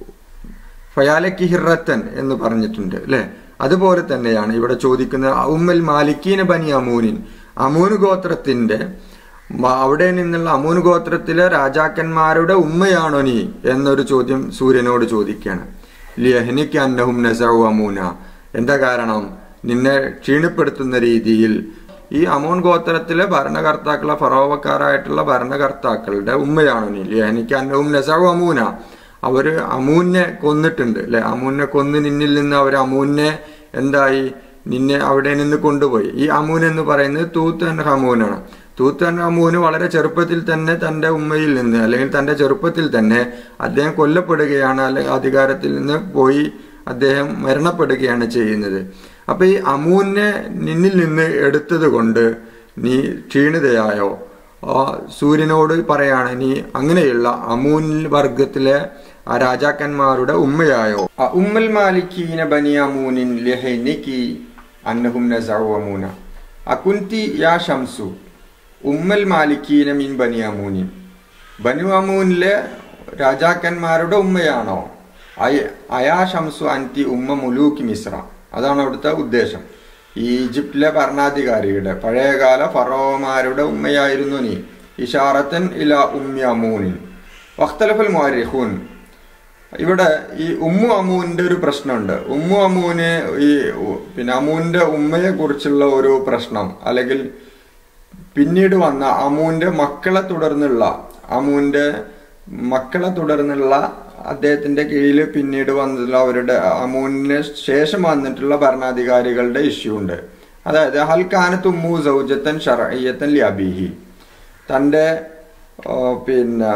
ഫയാലക്കി ഹിറത്തൻ എന്ന് പറഞ്ഞിട്ടുണ്ട് അല്ലെ അതുപോലെ തന്നെയാണ് ഇവിടെ ചോദിക്കുന്നത് ഉമ്മൽ മാലിക്കീന ബനി അമൂനിൻ അമൂൻ ഗോത്രത്തിന്റെ മ- അവിടെ നിന്നുള്ള അമൂൻ ഗോത്രത്തിലെ രാജാക്കന്മാരുടെ ഉമ്മയാണോ നീ എന്നൊരു ചോദ്യം സൂര്യനോട് ചോദിക്കുകയാണ് ലിയഹ്നിക്ക് അന്നഹും നസഉ അമൂന എന്താ കാരണം നിന്നെ ക്ഷീണപ്പെടുത്തുന്ന രീതിയിൽ ഈ അമോൺ ഗോത്രത്തിലെ ഭരണകർത്താക്കളെ ഫറോവക്കാരായിട്ടുള്ള ഭരണകർത്താക്കളുടെ ഉമ്മയാണോ നീ ലിയഹ്നിക്ക് അന്നഹും നസഉ അമൂന അവര് അമൂനെ കൊന്നിട്ടുണ്ട് അല്ലെ അമൂനെ കൊന്ന് നിന്നിൽ നിന്ന് അവർ അമൂനെ എന്തായി നിന്നെ അവിടെ നിന്ന് കൊണ്ടുപോയി ഈ അമൂൻ എന്ന് പറയുന്നത് തൂത്തൻ ഹമൂനാണ് തൂത്തൻ ഹമൂന് വളരെ ചെറുപ്പത്തിൽ തന്നെ തന്റെ ഉമ്മയിൽ നിന്ന് അല്ലെങ്കിൽ തന്റെ ചെറുപ്പത്തിൽ തന്നെ അദ്ദേഹം കൊല്ലപ്പെടുകയാണ് അല്ലെങ്കിൽ അധികാരത്തിൽ നിന്ന് പോയി അദ്ദേഹം മരണപ്പെടുകയാണ് ചെയ്യുന്നത് അപ്പൊ ഈ അമൂനെ നിന്നിൽ നിന്ന് എടുത്തത് കൊണ്ട് നീ ക്ഷീണിതയായോ ആ സൂര്യനോട് പറയാണ് നീ അങ്ങനെയുള്ള അമൂൻ വർഗത്തിലെ ആ രാജാക്കന്മാരുടെ ഉമ്മയായോ ആ ഉമ്മൽ മാലിക്കീന ബനി അമൂനിൻ ലഹനിക്കി അന്നഹും നസഉ അമൂന അകുന്തി യാ ഷംസു ഉമ്മൽ മാലിക്കീന മിൻ ബനി അമൂനിൻ ബനു അമൂനിലെ രാജാക്കന്മാരുടെ ഉമ്മയാണോ അയ- അയാ ഷംസു അൻതി ഉമ്മ മുലൂക്കി മിശ്ര അതാണ് അവിടുത്തെ ഉദ്ദേശം ഈ ഈജിപ്തിലെ ഭരണാധികാരിയുടെ പഴയകാല ഫറോമാരുടെ ഉമ്മയായിരുന്നു നീ ഇഷാറത്തൻ ഇല ഉമ്മി അമൂനിൻ വഖ്തലഫൽ മുഅരിഖൂൻ ഇവിടെ ഈ ഉമ്മു അമൂന്റെ ഒരു പ്രശ്നമുണ്ട് ഉമ്മു അമൂന് ഈ ഉ- പിന്നെ അമൂന്റെ ഉമ്മയെ കുറിച്ചുള്ള ഒരു പ്രശ്നം അല്ലെങ്കിൽ പിന്നീട് വന്ന അമൂന്റെ മക്കളെ തുടർന്നുള്ള അമൂന്റെ മക്കളെ തുടർന്നുള്ള അദ്ദേഹത്തിന്റെ കീഴിൽ പിന്നീട് വന്നിട്ടുള്ള അവരുടെ അമൂനിന് ശേഷം വന്നിട്ടുള്ള ഭരണാധികാരികളുടെ ഇഷ്യൂ ഉണ്ട് അതായത് ഹൽക്കാനത്ത് ഉമ്മു സൗജത്തൻ ഷറയ്യത്തൻ ലിയബിഹി തന്റെ ആ, പിന്നെ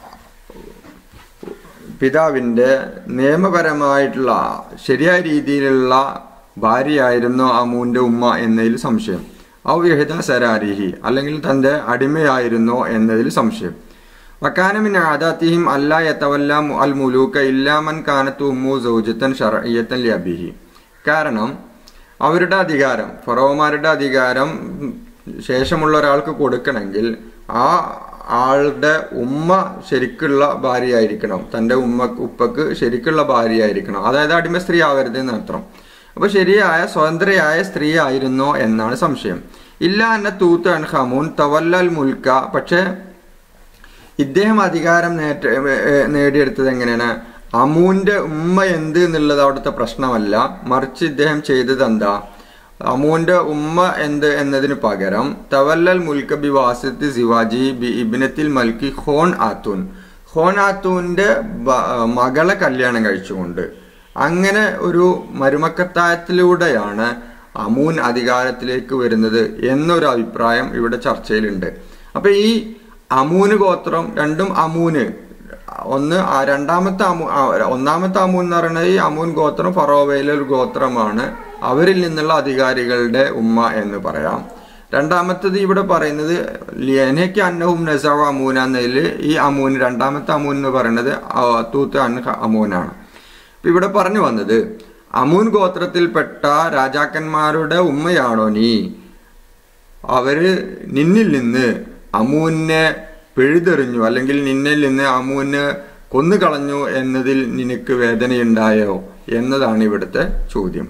പിതാവിന്റെ നിയമപരമായിട്ടുള്ള ശരിയായ രീതിയിലുള്ള ഭാര്യയായിരുന്നു അമൂന്റെ ഉമ്മ എന്നതിൽ സംശയം ഔ യഹിത സരാരിഹി അല്ലെങ്കിൽ തന്റെ അടിമയായിരുന്നോ എന്നതിൽ സംശയം വക്കാനമിൻ ആദാത്തിഹിം അല്ലാ യത്തവല്ല അൽ മുലൂക്ക ഇല്ലാമൻ കാനത്ത് ഉമ്മു സൗജത്തൻ ഷറയ്യത്തൻ ലബിഹി കാരണം അവരുടെ അധികാരം ഫറോമാരുടെ അധികാരം ശേഷമുള്ള ഒരാൾക്ക് കൊടുക്കണമെങ്കിൽ ആ ആളുടെ ഉമ്മ ശരിക്കുള്ള ഭാര്യയായിരിക്കണം തന്റെ ഉമ്മ ഉപ്പക്ക് ശരിക്കുള്ള ഭാര്യയായിരിക്കണം അതായത് അടിമ സ്ത്രീ ആവരുത് എന്നർത്ഥം അപ്പൊ ശരിയായ സ്വതന്ത്രയായ സ്ത്രീ ആയിരുന്നോ എന്നാണ് സംശയം ഇല്ല എന്ന തൂത്ത് അൻ ഹമൂൻ തവല്ലൽ മുൽക്ക പക്ഷേ ഇദ്ദേഹം അധികാരം നേറ്റ ഏ, നേടിയെടുത്തത് എങ്ങനെയാണ് അമൂന്റെ ഉമ്മ എന്ത് എന്നുള്ളത് അവിടുത്തെ പ്രശ്നമല്ല മറിച്ച് ഇദ്ദേഹം ചെയ്തത് എന്താ അമൂന്റെ ഉമ്മ എന്ത് എന്നതിന് പകരം തവല്ലൽ മുൽക്ക ബി വാസിത്ത് സിവാജി ബി ഇബിനത്തിൽ മൽക്കി ഹോൺ ആത്തൂൻ ഹോൺ ആത്തൂന്റെ ബ- മകളെ കല്യാണം കഴിച്ചുകൊണ്ട് അങ്ങനെ ഒരു മരുമക്കത്തായത്തിലൂടെയാണ് അമൂൻ അധികാരത്തിലേക്ക് വരുന്നത് എന്നൊരു അഭിപ്രായം ഇവിടെ ചർച്ചയിലുണ്ട് അപ്പൊ ഈ അമൂന് ഗോത്രം രണ്ടും അമൂന് ഒന്ന് ആ രണ്ടാമത്തെ അമൂ ആ, ഒന്നാമത്തെ അമൂൻ എന്ന് പറയുന്നത് ഈ അമൂൻ ഗോത്രം ഫറോവയിലെ ഒരു ഗോത്രമാണ് അവരിൽ നിന്നുള്ള അധികാരികളുടെ ഉമ്മ എന്ന് പറയാം രണ്ടാമത്തത് ഇവിടെ പറയുന്നത് ലിയനയ്ക്ക് അന്നവും നസാവ അമൂന എന്നതിൽ ഈ അമൂൻ രണ്ടാമത്തെ അമൂൻ എന്ന് പറയുന്നത് ആ, തൂത്ത് അൻ അമൂനാണ് ഇപ്പൊ ഇവിടെ പറഞ്ഞു വന്നത് അമൂൻ ഗോത്രത്തിൽപ്പെട്ട രാജാക്കന്മാരുടെ ഉമ്മയാണോ നീ അവര് നിന്നിൽ നിന്ന് അമൂനെ പിഴുതെറിഞ്ഞു അല്ലെങ്കിൽ നിന്നിൽ നിന്ന് അമൂന് കൊന്നുകളഞ്ഞു എന്നതിൽ നിനക്ക് വേദനയുണ്ടായോ എന്നതാണ് ഇവിടുത്തെ ചോദ്യം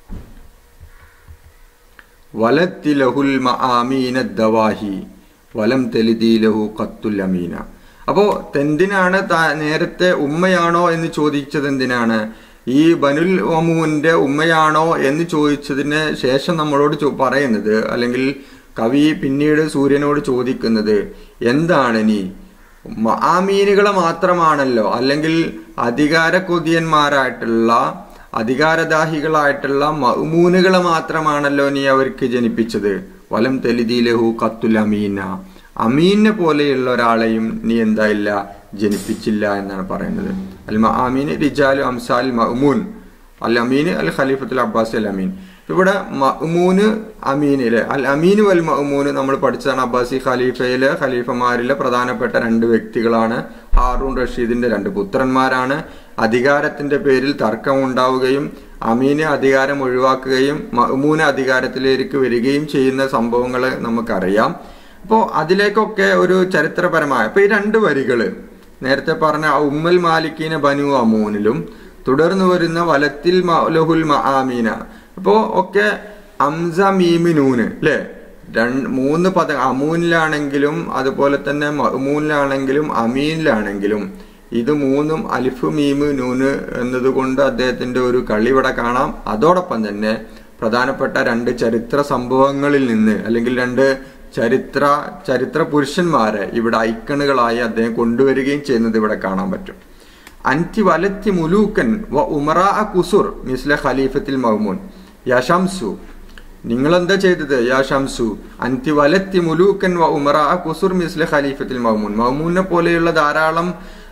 വലത്തിലഹുൽ മആമീന ദവാഹി വലം തെലിദീലഹു ഖത്തുൽ അമീന അപ്പോ എന്തിനാണ് താ- നേരത്തെ ഉമ്മയാണോ എന്ന് ചോദിച്ചത് എന്തിനാണ് ഈ ബനുൽ അമൂന്റെ ഉമ്മയാണോ എന്ന് ചോദിച്ചതിന് ശേഷം നമ്മളോട് ചോ- പറയുന്നത് അല്ലെങ്കിൽ കവി പിന്നീട് സൂര്യനോട് ചോദിക്കുന്നത് എന്താണ് നീ ആമീനുകളെ മാത്രമാണല്ലോ അല്ലെങ്കിൽ അധികാര കൊതിയന്മാരായിട്ടുള്ള അധികാരദാഹികളായിട്ടുള്ള മഅ്മൂനുകളെ മാത്രമാണല്ലോ നീ അവർക്ക് ജനിപ്പിച്ചത് വലം തെലിദീലഹു കത്തുൽ അമീന അമീനെ പോലെയുള്ള ഒരാളെയും നീ എന്തായില്ല ജനിപ്പിച്ചില്ല എന്നാണ് പറയുന്നത് അൽ മഅമീൻ റിജാലു അംസാൽ മഅ്മൂൻ അൽ അമീൻ അൽ ഖലീഫത്തുൽ അബ്ബാസ് അൽ അമീൻ ഇവിടെ മഅ്മൂന് അമീനിലെ അൽ അമീന് വൽ മഅ്മൂന് നമ്മൾ പഠിച്ചതാണ് അബ്ബാസി ഖലീഫയിലെ ഖലീഫമാരിലെ പ്രധാനപ്പെട്ട രണ്ട് വ്യക്തികളാണ് ഹാറൂൺ റഷീദിന്റെ രണ്ട് പുത്രന്മാരാണ് അധികാരത്തിന്റെ പേരിൽ തർക്കം ഉണ്ടാവുകയും അമീന് അധികാരം ഒഴിവാക്കുകയും മഹ്മൂന് അധികാരത്തിലേക്ക് വരികയും ചെയ്യുന്ന സംഭവങ്ങൾ നമുക്കറിയാം അപ്പോൾ അതിലേക്കൊക്കെ ഒരു ചരിത്രപരമായ ഇപ്പൊ ഈ രണ്ട് വരികള് നേരത്തെ പറഞ്ഞ ഉമ്മൽ മാലിക്കീന ബനു അമൂനിലും തുടർന്ന് വരുന്ന വലത്തിൽ ലഹുൽ മആമീന അപ്പോ ഒക്കെ അംസ മീമിനൂന് അല്ലേ രണ്ട് മൂന്ന് പദ അമൂനിലാണെങ്കിലും അതുപോലെ തന്നെ മഹ്മൂനിലാണെങ്കിലും അമീനിലാണെങ്കിലും ഇത് മൂന്നും അലിഫ് മീമ് നൂന് എന്നതുകൊണ്ട് അദ്ദേഹത്തിന്റെ ഒരു കളി ഇവിടെ കാണാം അതോടൊപ്പം തന്നെ പ്രധാനപ്പെട്ട രണ്ട് ചരിത്ര സംഭവങ്ങളിൽ നിന്ന് അല്ലെങ്കിൽ രണ്ട് ചരിത്ര ചരിത്ര പുരുഷന്മാരെ ഇവിടെ ഐക്കണുകളായി അദ്ദേഹം കൊണ്ടുവരികയും ചെയ്യുന്നത് ഇവിടെ കാണാൻ പറ്റും അൻറ്റി വലത്തി മുലൂക്കൻ വ ഉമറാ കുസുർ മിസ്ലെ ഖലീഫത്തിൽ മഹ്മൂൻ യഷംസു നിങ്ങൾ എന്താ ചെയ്തത് യാ ഷംസു അൻതി വലത്തി മുലൂക്കൻ വ ഉമറാ കുസുർ മിസ്ലെ ഖലീഫത്തിൽ മഹ്മൂൻ മഹ്മൂനെ പോലെയുള്ള ധാരാളം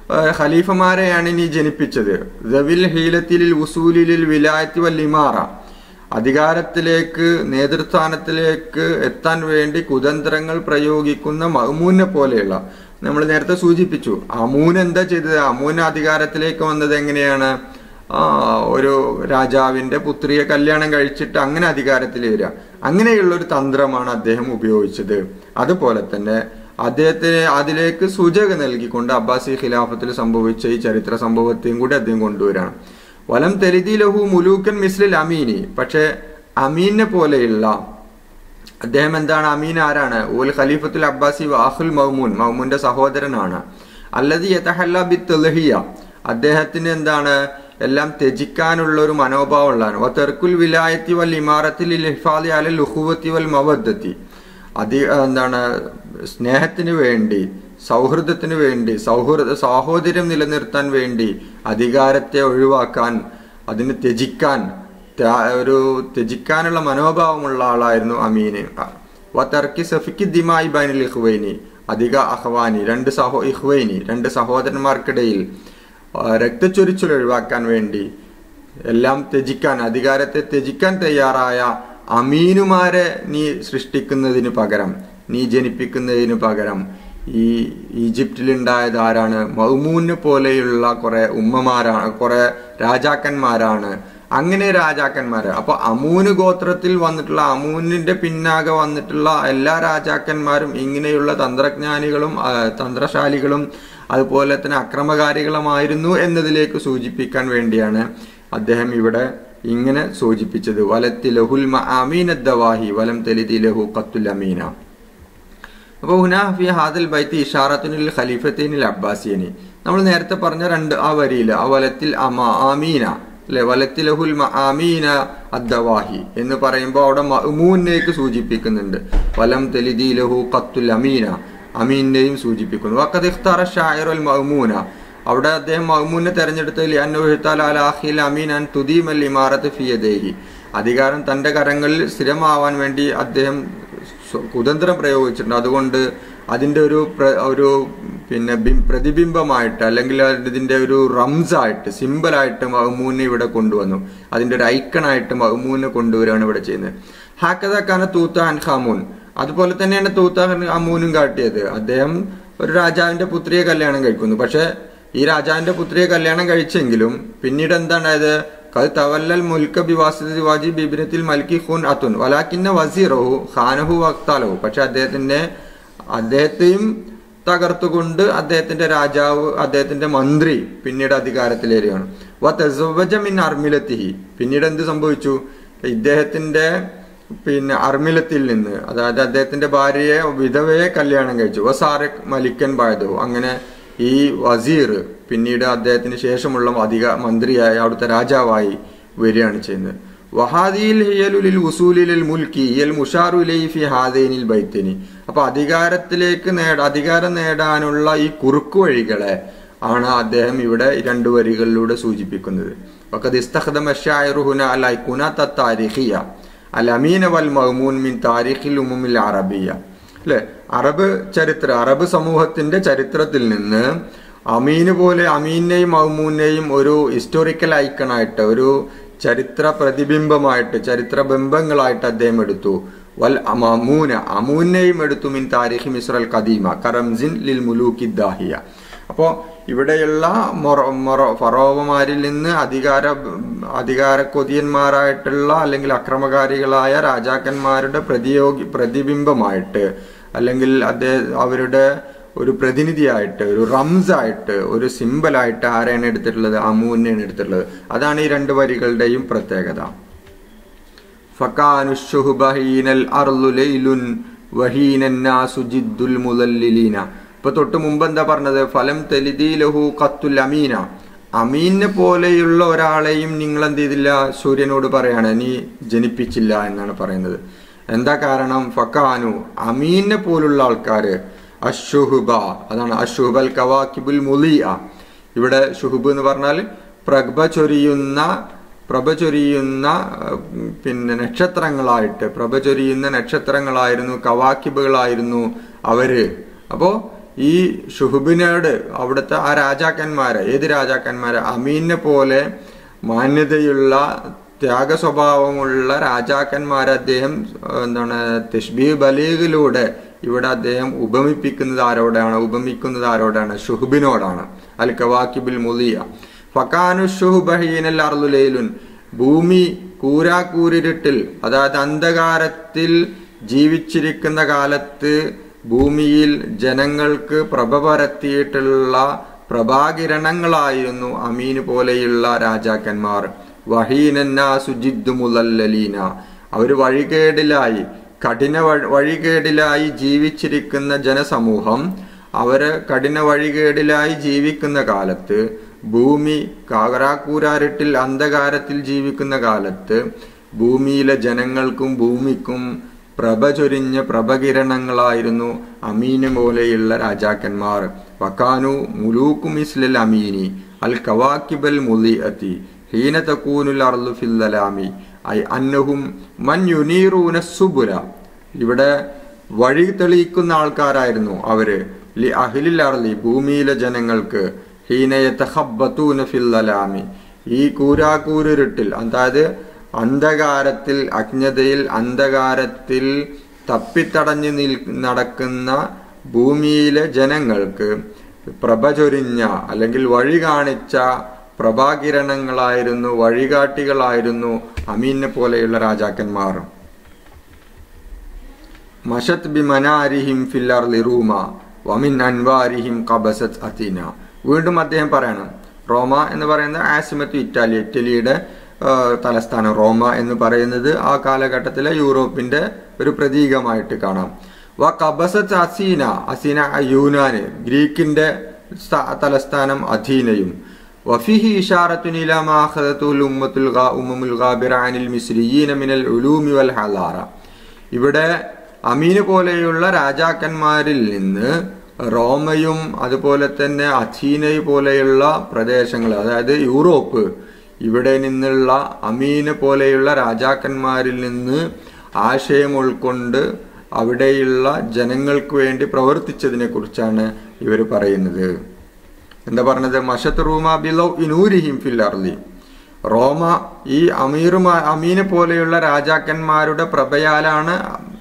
ഖലീഫമാരെയാണ് നീ ജനിപ്പിച്ചത് ദവിൽ ഹീലത്തിൽ ഉസൂലിൽ വിലായത്തി വൽ ഇമാറ അധികാരത്തിലേക്ക് നേതൃസ്ഥാനത്തിലേക്ക് എത്താൻ വേണ്ടി കുതന്ത്രങ്ങൾ പ്രയോഗിക്കുന്ന മഹ്മൂനെ പോലെയുള്ള നമ്മൾ നേരത്തെ സൂചിപ്പിച്ചു അമൂൻ എന്താ ചെയ്തത് അമൂൻ അധികാരത്തിലേക്ക് വന്നത് എങ്ങനെയാണ് ആ ഒരു രാജാവിന്റെ പുത്രിയെ കല്യാണം കഴിച്ചിട്ട് അങ്ങനെ അധികാരത്തിൽ വരിക അങ്ങനെയുള്ള ഒരു തന്ത്രമാണ് അദ്ദേഹം ഉപയോഗിച്ചത് അതുപോലെ തന്നെ അദ്ദേഹത്തിന് അതിലേക്ക് സൂചക നൽകിക്കൊണ്ട് അബ്ബാസി ഖിലാഫത്തിൽ സംഭവിച്ച ഈ ചരിത്ര സംഭവത്തെയും കൂടി അദ്ദേഹം കൊണ്ടുവരാണ് വലം തെലിദി ലഹു മുലൂക്കൻ മിസ്ലിൽ അമീനി പക്ഷെ അമീനെ പോലെയുള്ള അദ്ദേഹം എന്താണ് അമീൻ ആരാണ് ഉൽ ഖലീഫത്തുൽ അബ്ബാസി വാഹുൽ മഹ്മൂൻ മഹ്മൂന്റെ സഹോദരനാണ് അല്ലത് യതഹല്ല ബി തെലഹിയ അദ്ദേഹത്തിന് എന്താണ് എല്ലാം ത്യജിക്കാനുള്ള ഒരു മനോഭാവമുള്ളതാണ് തെർക്കുൽ വിലായത്തി വൽ ഇമാറത്തിൽ ഹിഫാദി അലൽ ഉഹുവത്തി വൽ മവദ്ദത്തി അതി എന്താണ് സ്നേഹത്തിന് വേണ്ടി സൗഹൃദത്തിന് വേണ്ടി സൗഹൃദ സാഹോദര്യം നിലനിർത്താൻ വേണ്ടി അധികാരത്തെ ഒഴിവാക്കാൻ അതിന് ത്യജിക്കാൻ ഒരു ത്യജിക്കാനുള്ള മനോഭാവമുള്ള ആളായിരുന്നു അമീന് വത്തർക്കി സഫിക്ക് ദിമായി ബൈനുൽ ഇഹ്വൈനി അധിക അഹ്വാനി രണ്ട് സഹോ ഇഹ്വൈനി രണ്ട് സഹോദരന്മാർക്കിടയിൽ രക്തച്ചൊരിച്ചിൽ ഒഴിവാക്കാൻ വേണ്ടി എല്ലാം ത്യജിക്കാൻ അധികാരത്തെ ത്യജിക്കാൻ തയ്യാറായ അമീനുമാരെ നീ സൃഷ്ടിക്കുന്നതിന് പകരം നീ ജനിപ്പിക്കുന്നതിന് പകരം ഈ ഈജിപ്തിലുണ്ടായത് ആരാണ് മഹ്മൂനെ പോലെയുള്ള കുറെ ഉമ്മമാരാണ് കുറെ രാജാക്കന്മാരാണ് അങ്ങനെ രാജാക്കന്മാര് അപ്പൊ അമൂന് ഗോത്രത്തിൽ വന്നിട്ടുള്ള അമൂനിന്റെ പിന്നാകെ വന്നിട്ടുള്ള എല്ലാ രാജാക്കന്മാരും ഇങ്ങനെയുള്ള തന്ത്രജ്ഞാനികളും തന്ത്രശാലികളും അതുപോലെ തന്നെ അക്രമകാരികളുമായിരുന്നു എന്നതിലേക്ക് സൂചിപ്പിക്കാൻ വേണ്ടിയാണ് അദ്ദേഹം ഇവിടെ ഇങ്ങനെ സൂചിപ്പിച്ചത് വലത്തി ലഹുൽ അമീനദ്ദവാഹി വലം തെലിതി ലഹു ഖത്തുൽ അമീന അപ്പോൾ ഹുനാഫി ഹാദൽ ബൈത്തി ഇഷാറത്തുനിൽ ഖലീഫത്തിനിൽ അബ്ബാസിയനി നമ്മൾ നേരത്തെ പറഞ്ഞ രണ്ട് ആ വരിയിൽ ആ വലത്തിൽ അമീന അല്ലെ വലത്തിൽ ലഹുൽ അമീന അദ്ദവാഹി എന്ന് പറയുമ്പോൾ അവിടെ മഹ്മൂനിലേക്ക് സൂചിപ്പിക്കുന്നുണ്ട് വലം തെലിദി ലഹു ഖത്തുൽ അമീന അമീനെയും സൂചിപ്പിക്കുന്നു വക്കത് ഇഖ്താറ ഷായറുൽ മഹ്മൂന അവിടെ അദ്ദേഹം മഹ്മൂനെ തെരഞ്ഞെടുത്തതിൽ അന്നുഹിത്താൽ അമീൻ അൻ തുദീമൽ ഇമാറത്ത് ഫിയദേഹി അധികാരം തന്റെ കരങ്ങളിൽ സ്ഥിരമാവാൻ വേണ്ടി അദ്ദേഹം കുതന്ത്രം പ്രയോഗിച്ചിട്ടുണ്ട് അതുകൊണ്ട് അതിന്റെ ഒരു ഒരു പിന്നെ പ്രതിബിംബമായിട്ട് അല്ലെങ്കിൽ ഇതിന്റെ ഒരു റംസായിട്ട് സിമ്പലായിട്ട് മഹ്മൂനെ ഇവിടെ കൊണ്ടുവന്നു അതിന്റെ ഒരു ഐക്കണായിട്ട് മഹ്മൂനെ കൊണ്ടുവരികയാണ് ഇവിടെ ചെയ്യുന്നത് ഹാക്കതാക്കാന തൂത്ത അൻ ഖാമൂൻ അതുപോലെ തന്നെയാണ് തൂത്ത അമൂനും കാട്ടിയത് അദ്ദേഹം ഒരു രാജാവിന്റെ പുത്രിയെ കല്യാണം കഴിക്കുന്നു പക്ഷെ ഈ രാജാവിന്റെ പുത്രിയെ കല്യാണം കഴിച്ചെങ്കിലും പിന്നീട് എന്താണ്ടായത് കത് തവല്ലൽ മുൽക്ക ബിവാസിദി വാജി ബിബിനത്തിൽ മൽക്കി ഖൂൻ അത്തുൻ വലാക്കിന്ന വസീറഹു ഖാനഹു വക്താലഹു പക്ഷെ അദ്ദേഹത്തിന്റെ അദ്ദേഹത്തെയും തകർത്തുകൊണ്ട് അദ്ദേഹത്തിന്റെ രാജാവ് അദ്ദേഹത്തിന്റെ മന്ത്രി പിന്നീട് അധികാരത്തിലേറുകയാണ് വ തെസവജമിൻ അർമിലത്തിഹി പിന്നീട് എന്ത് സംഭവിച്ചു ഇദ്ദേഹത്തിന്റെ പിന്നെ അർമിലത്തിൽ നിന്ന് അതായത് അദ്ദേഹത്തിന്റെ ഭാര്യയെ വിധവയെ കല്യാണം കഴിച്ചു വസാറിക് മലിക്കൻ ബായതു അങ്ങനെ ഈ വസീർ പിന്നീട് അദ്ദേഹത്തിന് ശേഷമുള്ള അധിക മന്ത്രിയായി അവിടുത്തെ രാജാവായി വരികയാണ് ചെയ്യുന്നത് വഹാദിയിൽ ഹിയലുലിൽ ഉസൂലിൽ മുൽക്കി ഇയൽ മുഷാറുലൈ ഫി ഹാദൈനിൽ ബൈത്തിനി അപ്പൊ അധികാരത്തിലേക്ക് നേട അധികാരം നേടാനുള്ള ഈ കുറുക്കു വഴികളെ ആണ് അദ്ദേഹം ഇവിടെ രണ്ടു വരികളിലൂടെ സൂചിപ്പിക്കുന്നത് വഖദ് ഇസ്തഖദമ അശ്ശായിറു ഹുന അൽ ഐകുനാത താരിഖിയ അൽ അമീന വൽ മഹ്മൂൻ മിൻ താരിഖിൽ ഉമുമിൽ അറബിയ അല്ലെ അറബ് ചരിത്ര അറബ് സമൂഹത്തിന്റെ ചരിത്രത്തിൽ നിന്ന് അമീന് പോലെ അമീനെയും മഹ്മൂനെയും ഒരു ഹിസ്റ്റോറിക്കൽ ഐക്കണായിട്ട് ഒരു ചരിത്ര പ്രതിബിംബമായിട്ട് ചരിത്ര ബിംബങ്ങളായിട്ട് അദ്ദേഹം എടുത്തു വൽ അമൂന അമൂനെയും എടുത്തു മിൻ താരിഖ് മിസ്രൽ ഖദീമ കറംസിൻ ലിൽ മുലൂക്കി ദാഹിയ അപ്പോൾ ഇവിടെയുള്ള മൊറ മൊറ ഫറോവമാരിൽ നിന്ന് അധികാര അധികാര കൊതിയന്മാരായിട്ടുള്ള അല്ലെങ്കിൽ അക്രമകാരികളായ രാജാക്കന്മാരുടെ പ്രതിയോഗി പ്രതിബിംബമായിട്ട് അല്ലെങ്കിൽ അദ്ദേഹം അവരുടെ ഒരു പ്രതിനിധിയായിട്ട് ഒരു റംസായിട്ട് ഒരു സിമ്പലായിട്ട് ആരെയാണ് എടുത്തിട്ടുള്ളത് അമൂനെയാണ് എടുത്തിട്ടുള്ളത് അതാണ് ഈ രണ്ട് വരികളുടെയും പ്രത്യേകത ഫക്കാനുഷുഹുബഹീനൽ അർലു ലൈലുൻ വഹീനന്നാസു ജിദ്ദുൽ മുലല്ലിലീന ഇപ്പൊ തൊട്ട് മുമ്പ് എന്താ പറഞ്ഞത് ഫലം തെലിദീലഹു ഖത്തുൽ അമീന അമീനെ പോലെയുള്ള ഒരാളെയും നിങ്ങൾ എന്ത് ചെയ്തില്ല സൂര്യനോട് പറയാണ് നീ ജനിപ്പിച്ചില്ല എന്നാണ് പറയുന്നത് എന്താ കാരണം ഫക്കാനു അമീനെ പോലുള്ള ആൾക്കാര് അഷുഹുബ അതാണ് അഷുഹബൽ കവാക്കിബുൽ മുലിയ ഇവിടെ ഷുഹുബ് എന്ന് പറഞ്ഞാൽ പ്രഭ ചൊരിയുന്ന പ്രഭ ചൊരിയുന്ന ഉം, പിന്നെ നക്ഷത്രങ്ങളായിട്ട് പ്രഭ ചൊരിയുന്ന നക്ഷത്രങ്ങളായിരുന്നു കവാക്കിബുകളായിരുന്നു അവര് അപ്പോ ഈ ഷുഹുബിനോട് അവിടുത്തെ ആ രാജാക്കന്മാരെ ഏത് രാജാക്കന്മാരെ അമീനെ പോലെ മാന്യതയുള്ള ത്യാഗ സ്വഭാവമുള്ള രാജാക്കന്മാരെ അദ്ദേഹം ഏഹ്, എന്താണ് തഷ്ബീ ബലീഗിലൂടെ ഇവിടെ അദ്ദേഹം ഉപമിപ്പിക്കുന്നത് ആരോടാണ് ഉപമിക്കുന്നത് ആരോടാണ് ഷുഹുബിനോടാണ് അൽ കവാക്കിബിൽ മുലിയ ഫക്കാനു ഷുഹുബഹീനൽ അർലുലൈലുൻ ഭൂമി കൂരാക്കൂരിരുട്ടിൽ അതായത് അന്ധകാരത്തിൽ ജീവിച്ചിരിക്കുന്ന കാലത്ത് ഭൂമിയിൽ ജനങ്ങൾക്ക് പ്രഭ പരത്തിയിട്ടുള്ള പ്രഭാകിരണങ്ങളായിരുന്നു അമീന് പോലെയുള്ള രാജാക്കന്മാർ വഹീനന്നാസു ജിദ്ദു മുലല്ലലീന അവർ വഴികേടിലായി കഠിന വഴ- വഴികേടിലായി ജീവിച്ചിരിക്കുന്ന ജനസമൂഹം അവര് കഠിന വഴികേടിലായി ജീവിക്കുന്ന കാലത്ത് ഭൂമി കാകരാക്കൂരാരിട്ടിൽ അന്ധകാരത്തിൽ ജീവിക്കുന്ന കാലത്ത് ഭൂമിയിലെ ജനങ്ങൾക്കും ഭൂമിക്കും പ്രഭ ചൊരിഞ്ഞ പ്രഭകിരണങ്ങളായിരുന്നു അമീന് പോലെയുള്ള രാജാക്കന്മാർ വക്കാനു മുലൂക്കു മിസ്ലൽ അമീനി അൽ കവാക്കിബൽ മുലിഅത്തി ഹീന തക്കൂനുൽ അർളു ഫില്ലലാമി ഐ അന്നഹും മൻ യുനീറൂന സുബുല ഇവിടെ വഴി തെളിയിക്കുന്ന ആൾക്കാരായിരുന്നു അവര് ലി അഹിലിൽ അർലി ഭൂമിയിലെ ജനങ്ങൾക്ക് ഹീനയത്തഹബത്തൂന ഫില്ലലാമി ഈ കൂരാക്കൂരിരുട്ടിൽ അതായത് അന്ധകാരത്തിൽ അജ്ഞതയിൽ അന്ധകാരത്തിൽ തപ്പിത്തടഞ്ഞു നിൽ നടക്കുന്ന ഭൂമിയിലെ ജനങ്ങൾക്ക് പ്രഭ ചൊരിഞ്ഞ അല്ലെങ്കിൽ വഴി കാണിച്ച പ്രഭാകിരണങ്ങളായിരുന്നു വഴികാട്ടികളായിരുന്നു അമീനെ പോലെയുള്ള രാജാക്കന്മാർ മഷത് ബി മനാരിഹിം ഫില്ലർ ലിറൂമ വമിൻ അൻവാരിഹിം കബസത് അത്തീന വീണ്ടും അദ്ദേഹം പറയണം റോമ എന്ന് പറയുന്ന ആസിമത്ത് ഇറ്റാലി ഇറ്റലിയുടെ ആ, തലസ്ഥാനം റോമ എന്ന് പറയുന്നത് ആ കാലഘട്ടത്തിലെ യൂറോപ്പിന്റെ ഒരു പ്രതീകമായിട്ട് കാണാം വ കബസത്ത് അസീന അസീന യൂനാന് ഗ്രീക്കിന്റെ സ്ഥ- തലസ്ഥാനം അധീനയും വഫിഹി ഇഷാറത്തുൻ ഇലാ മാ അഖദത്തുൽ ഉമ്മത്തുൽ ഗാ- ഉമ്മമുൽ ഗാബിറ അനിൽ മിസ്രിയീന മിനൽ ഉലൂമി വൽ ഹലാറ ഇവിടെ അമീന് പോലെയുള്ള രാജാക്കന്മാരിൽ നിന്ന് റോമയും അതുപോലെ തന്നെ അഥീനയ് പോലെയുള്ള പ്രദേശങ്ങൾ അതായത് യൂറോപ്പ് ഇവിടെ നിന്നുള്ള അമീന് പോലെയുള്ള രാജാക്കന്മാരിൽ നിന്ന് ആശയം ഉൾക്കൊണ്ട് അവിടെയുള്ള ജനങ്ങൾക്ക് വേണ്ടി പ്രവർത്തിച്ചതിനെ കുറിച്ചാണ് ഇവർ പറയുന്നത് എന്താ പറഞ്ഞത് മഷത്ത് റൂമ ബിലോ ഇനൂരിഹിം ഫിൽ അർലി റോമ ഈ അമീറുമാ അമീനെ പോലെയുള്ള രാജാക്കന്മാരുടെ പ്രഭയാലാണ്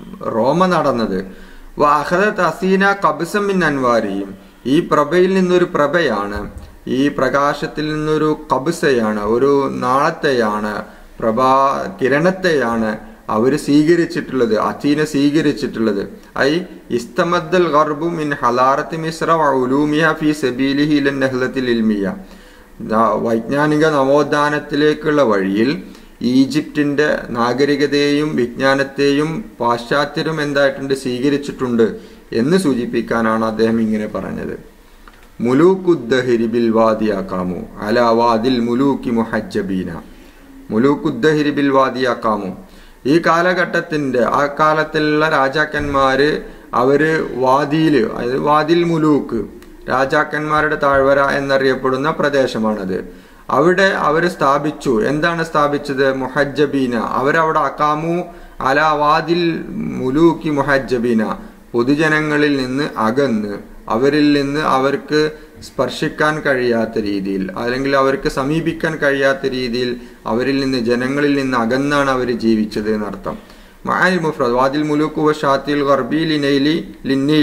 റോമ നടന്നത് വാഹദത്ത് അസീന കബസം മിൻ അൻവാരിയും ഈ പ്രഭയിൽ നിന്നൊരു പ്രഭയാണ് ഈ പ്രകാശത്തിൽ നിന്നൊരു കബസയാണ് ഒരു നാളത്തെയാണ് പ്രഭാ കിരണത്തെയാണ് അവർ സ്വീകരിച്ചിട്ടുള്ളത് അഥീന സ്വീകരിച്ചിട്ടുള്ളത് ഐ ഇസ്തമദ്ദൽ ഗർബു മിൻ ഹലാറത്തി മിസ്ര ഉലൂമിയ ഫി സബീലിഹി ഇലൻ നഹ്ലത്തിൽ ഇൽമിയ ന- വൈജ്ഞാനിക നവോത്ഥാനത്തിലേക്കുള്ള വഴിയിൽ ഈജിപ്തിന്റെ നാഗരികതയെയും വിജ്ഞാനത്തെയും പാശ്ചാത്യരും എന്തായിട്ടുണ്ട് സ്വീകരിച്ചിട്ടുണ്ട് എന്ന് സൂചിപ്പിക്കാനാണ് അദ്ദേഹം ഇങ്ങനെ പറഞ്ഞത് മുലൂക്കുദ്ദഹിരി ബിൽ വാദിയാക്കാമു അല വാദിൽ മുലൂക്കി മുഹജ്ജബീന മുലൂക്കുദ്ദഹിരി ബിൽ വാദിയാക്കാമു ഈ കാലഘട്ടത്തിന്റെ ആ കാലത്തിലുള്ള രാജാക്കന്മാര് അവര് വാദിയില് അതായത് വാദിൽ മുലൂക്ക് രാജാക്കന്മാരുടെ താഴ്വര എന്നറിയപ്പെടുന്ന പ്രദേശമാണത് അവിടെ അവർ സ്ഥാപിച്ചു എന്താണ് സ്ഥാപിച്ചത് മുഹജ്ജബീന അവരവിടെ അക്കാമു അല വാദിൽ മുലൂക്കി മുഹജ്ജബീന പൊതുജനങ്ങളിൽ നിന്ന് അകന്ന് അവരിൽ നിന്ന് അവർക്ക് സ്പർശിക്കാൻ കഴിയാത്ത രീതിയിൽ അല്ലെങ്കിൽ അവർക്ക് സമീപിക്കാൻ കഴിയാത്ത രീതിയിൽ അവരിൽ നിന്ന് ജനങ്ങളിൽ നിന്ന് അകന്നാണ് അവർ ജീവിച്ചത് എന്നർത്ഥം മഅൽ മുഫ്രദ് വാദിൽ മുലൂക്ക് വ ഷാത്തിൽ ഗർബി ലിനൈലി ലിന്നീൽ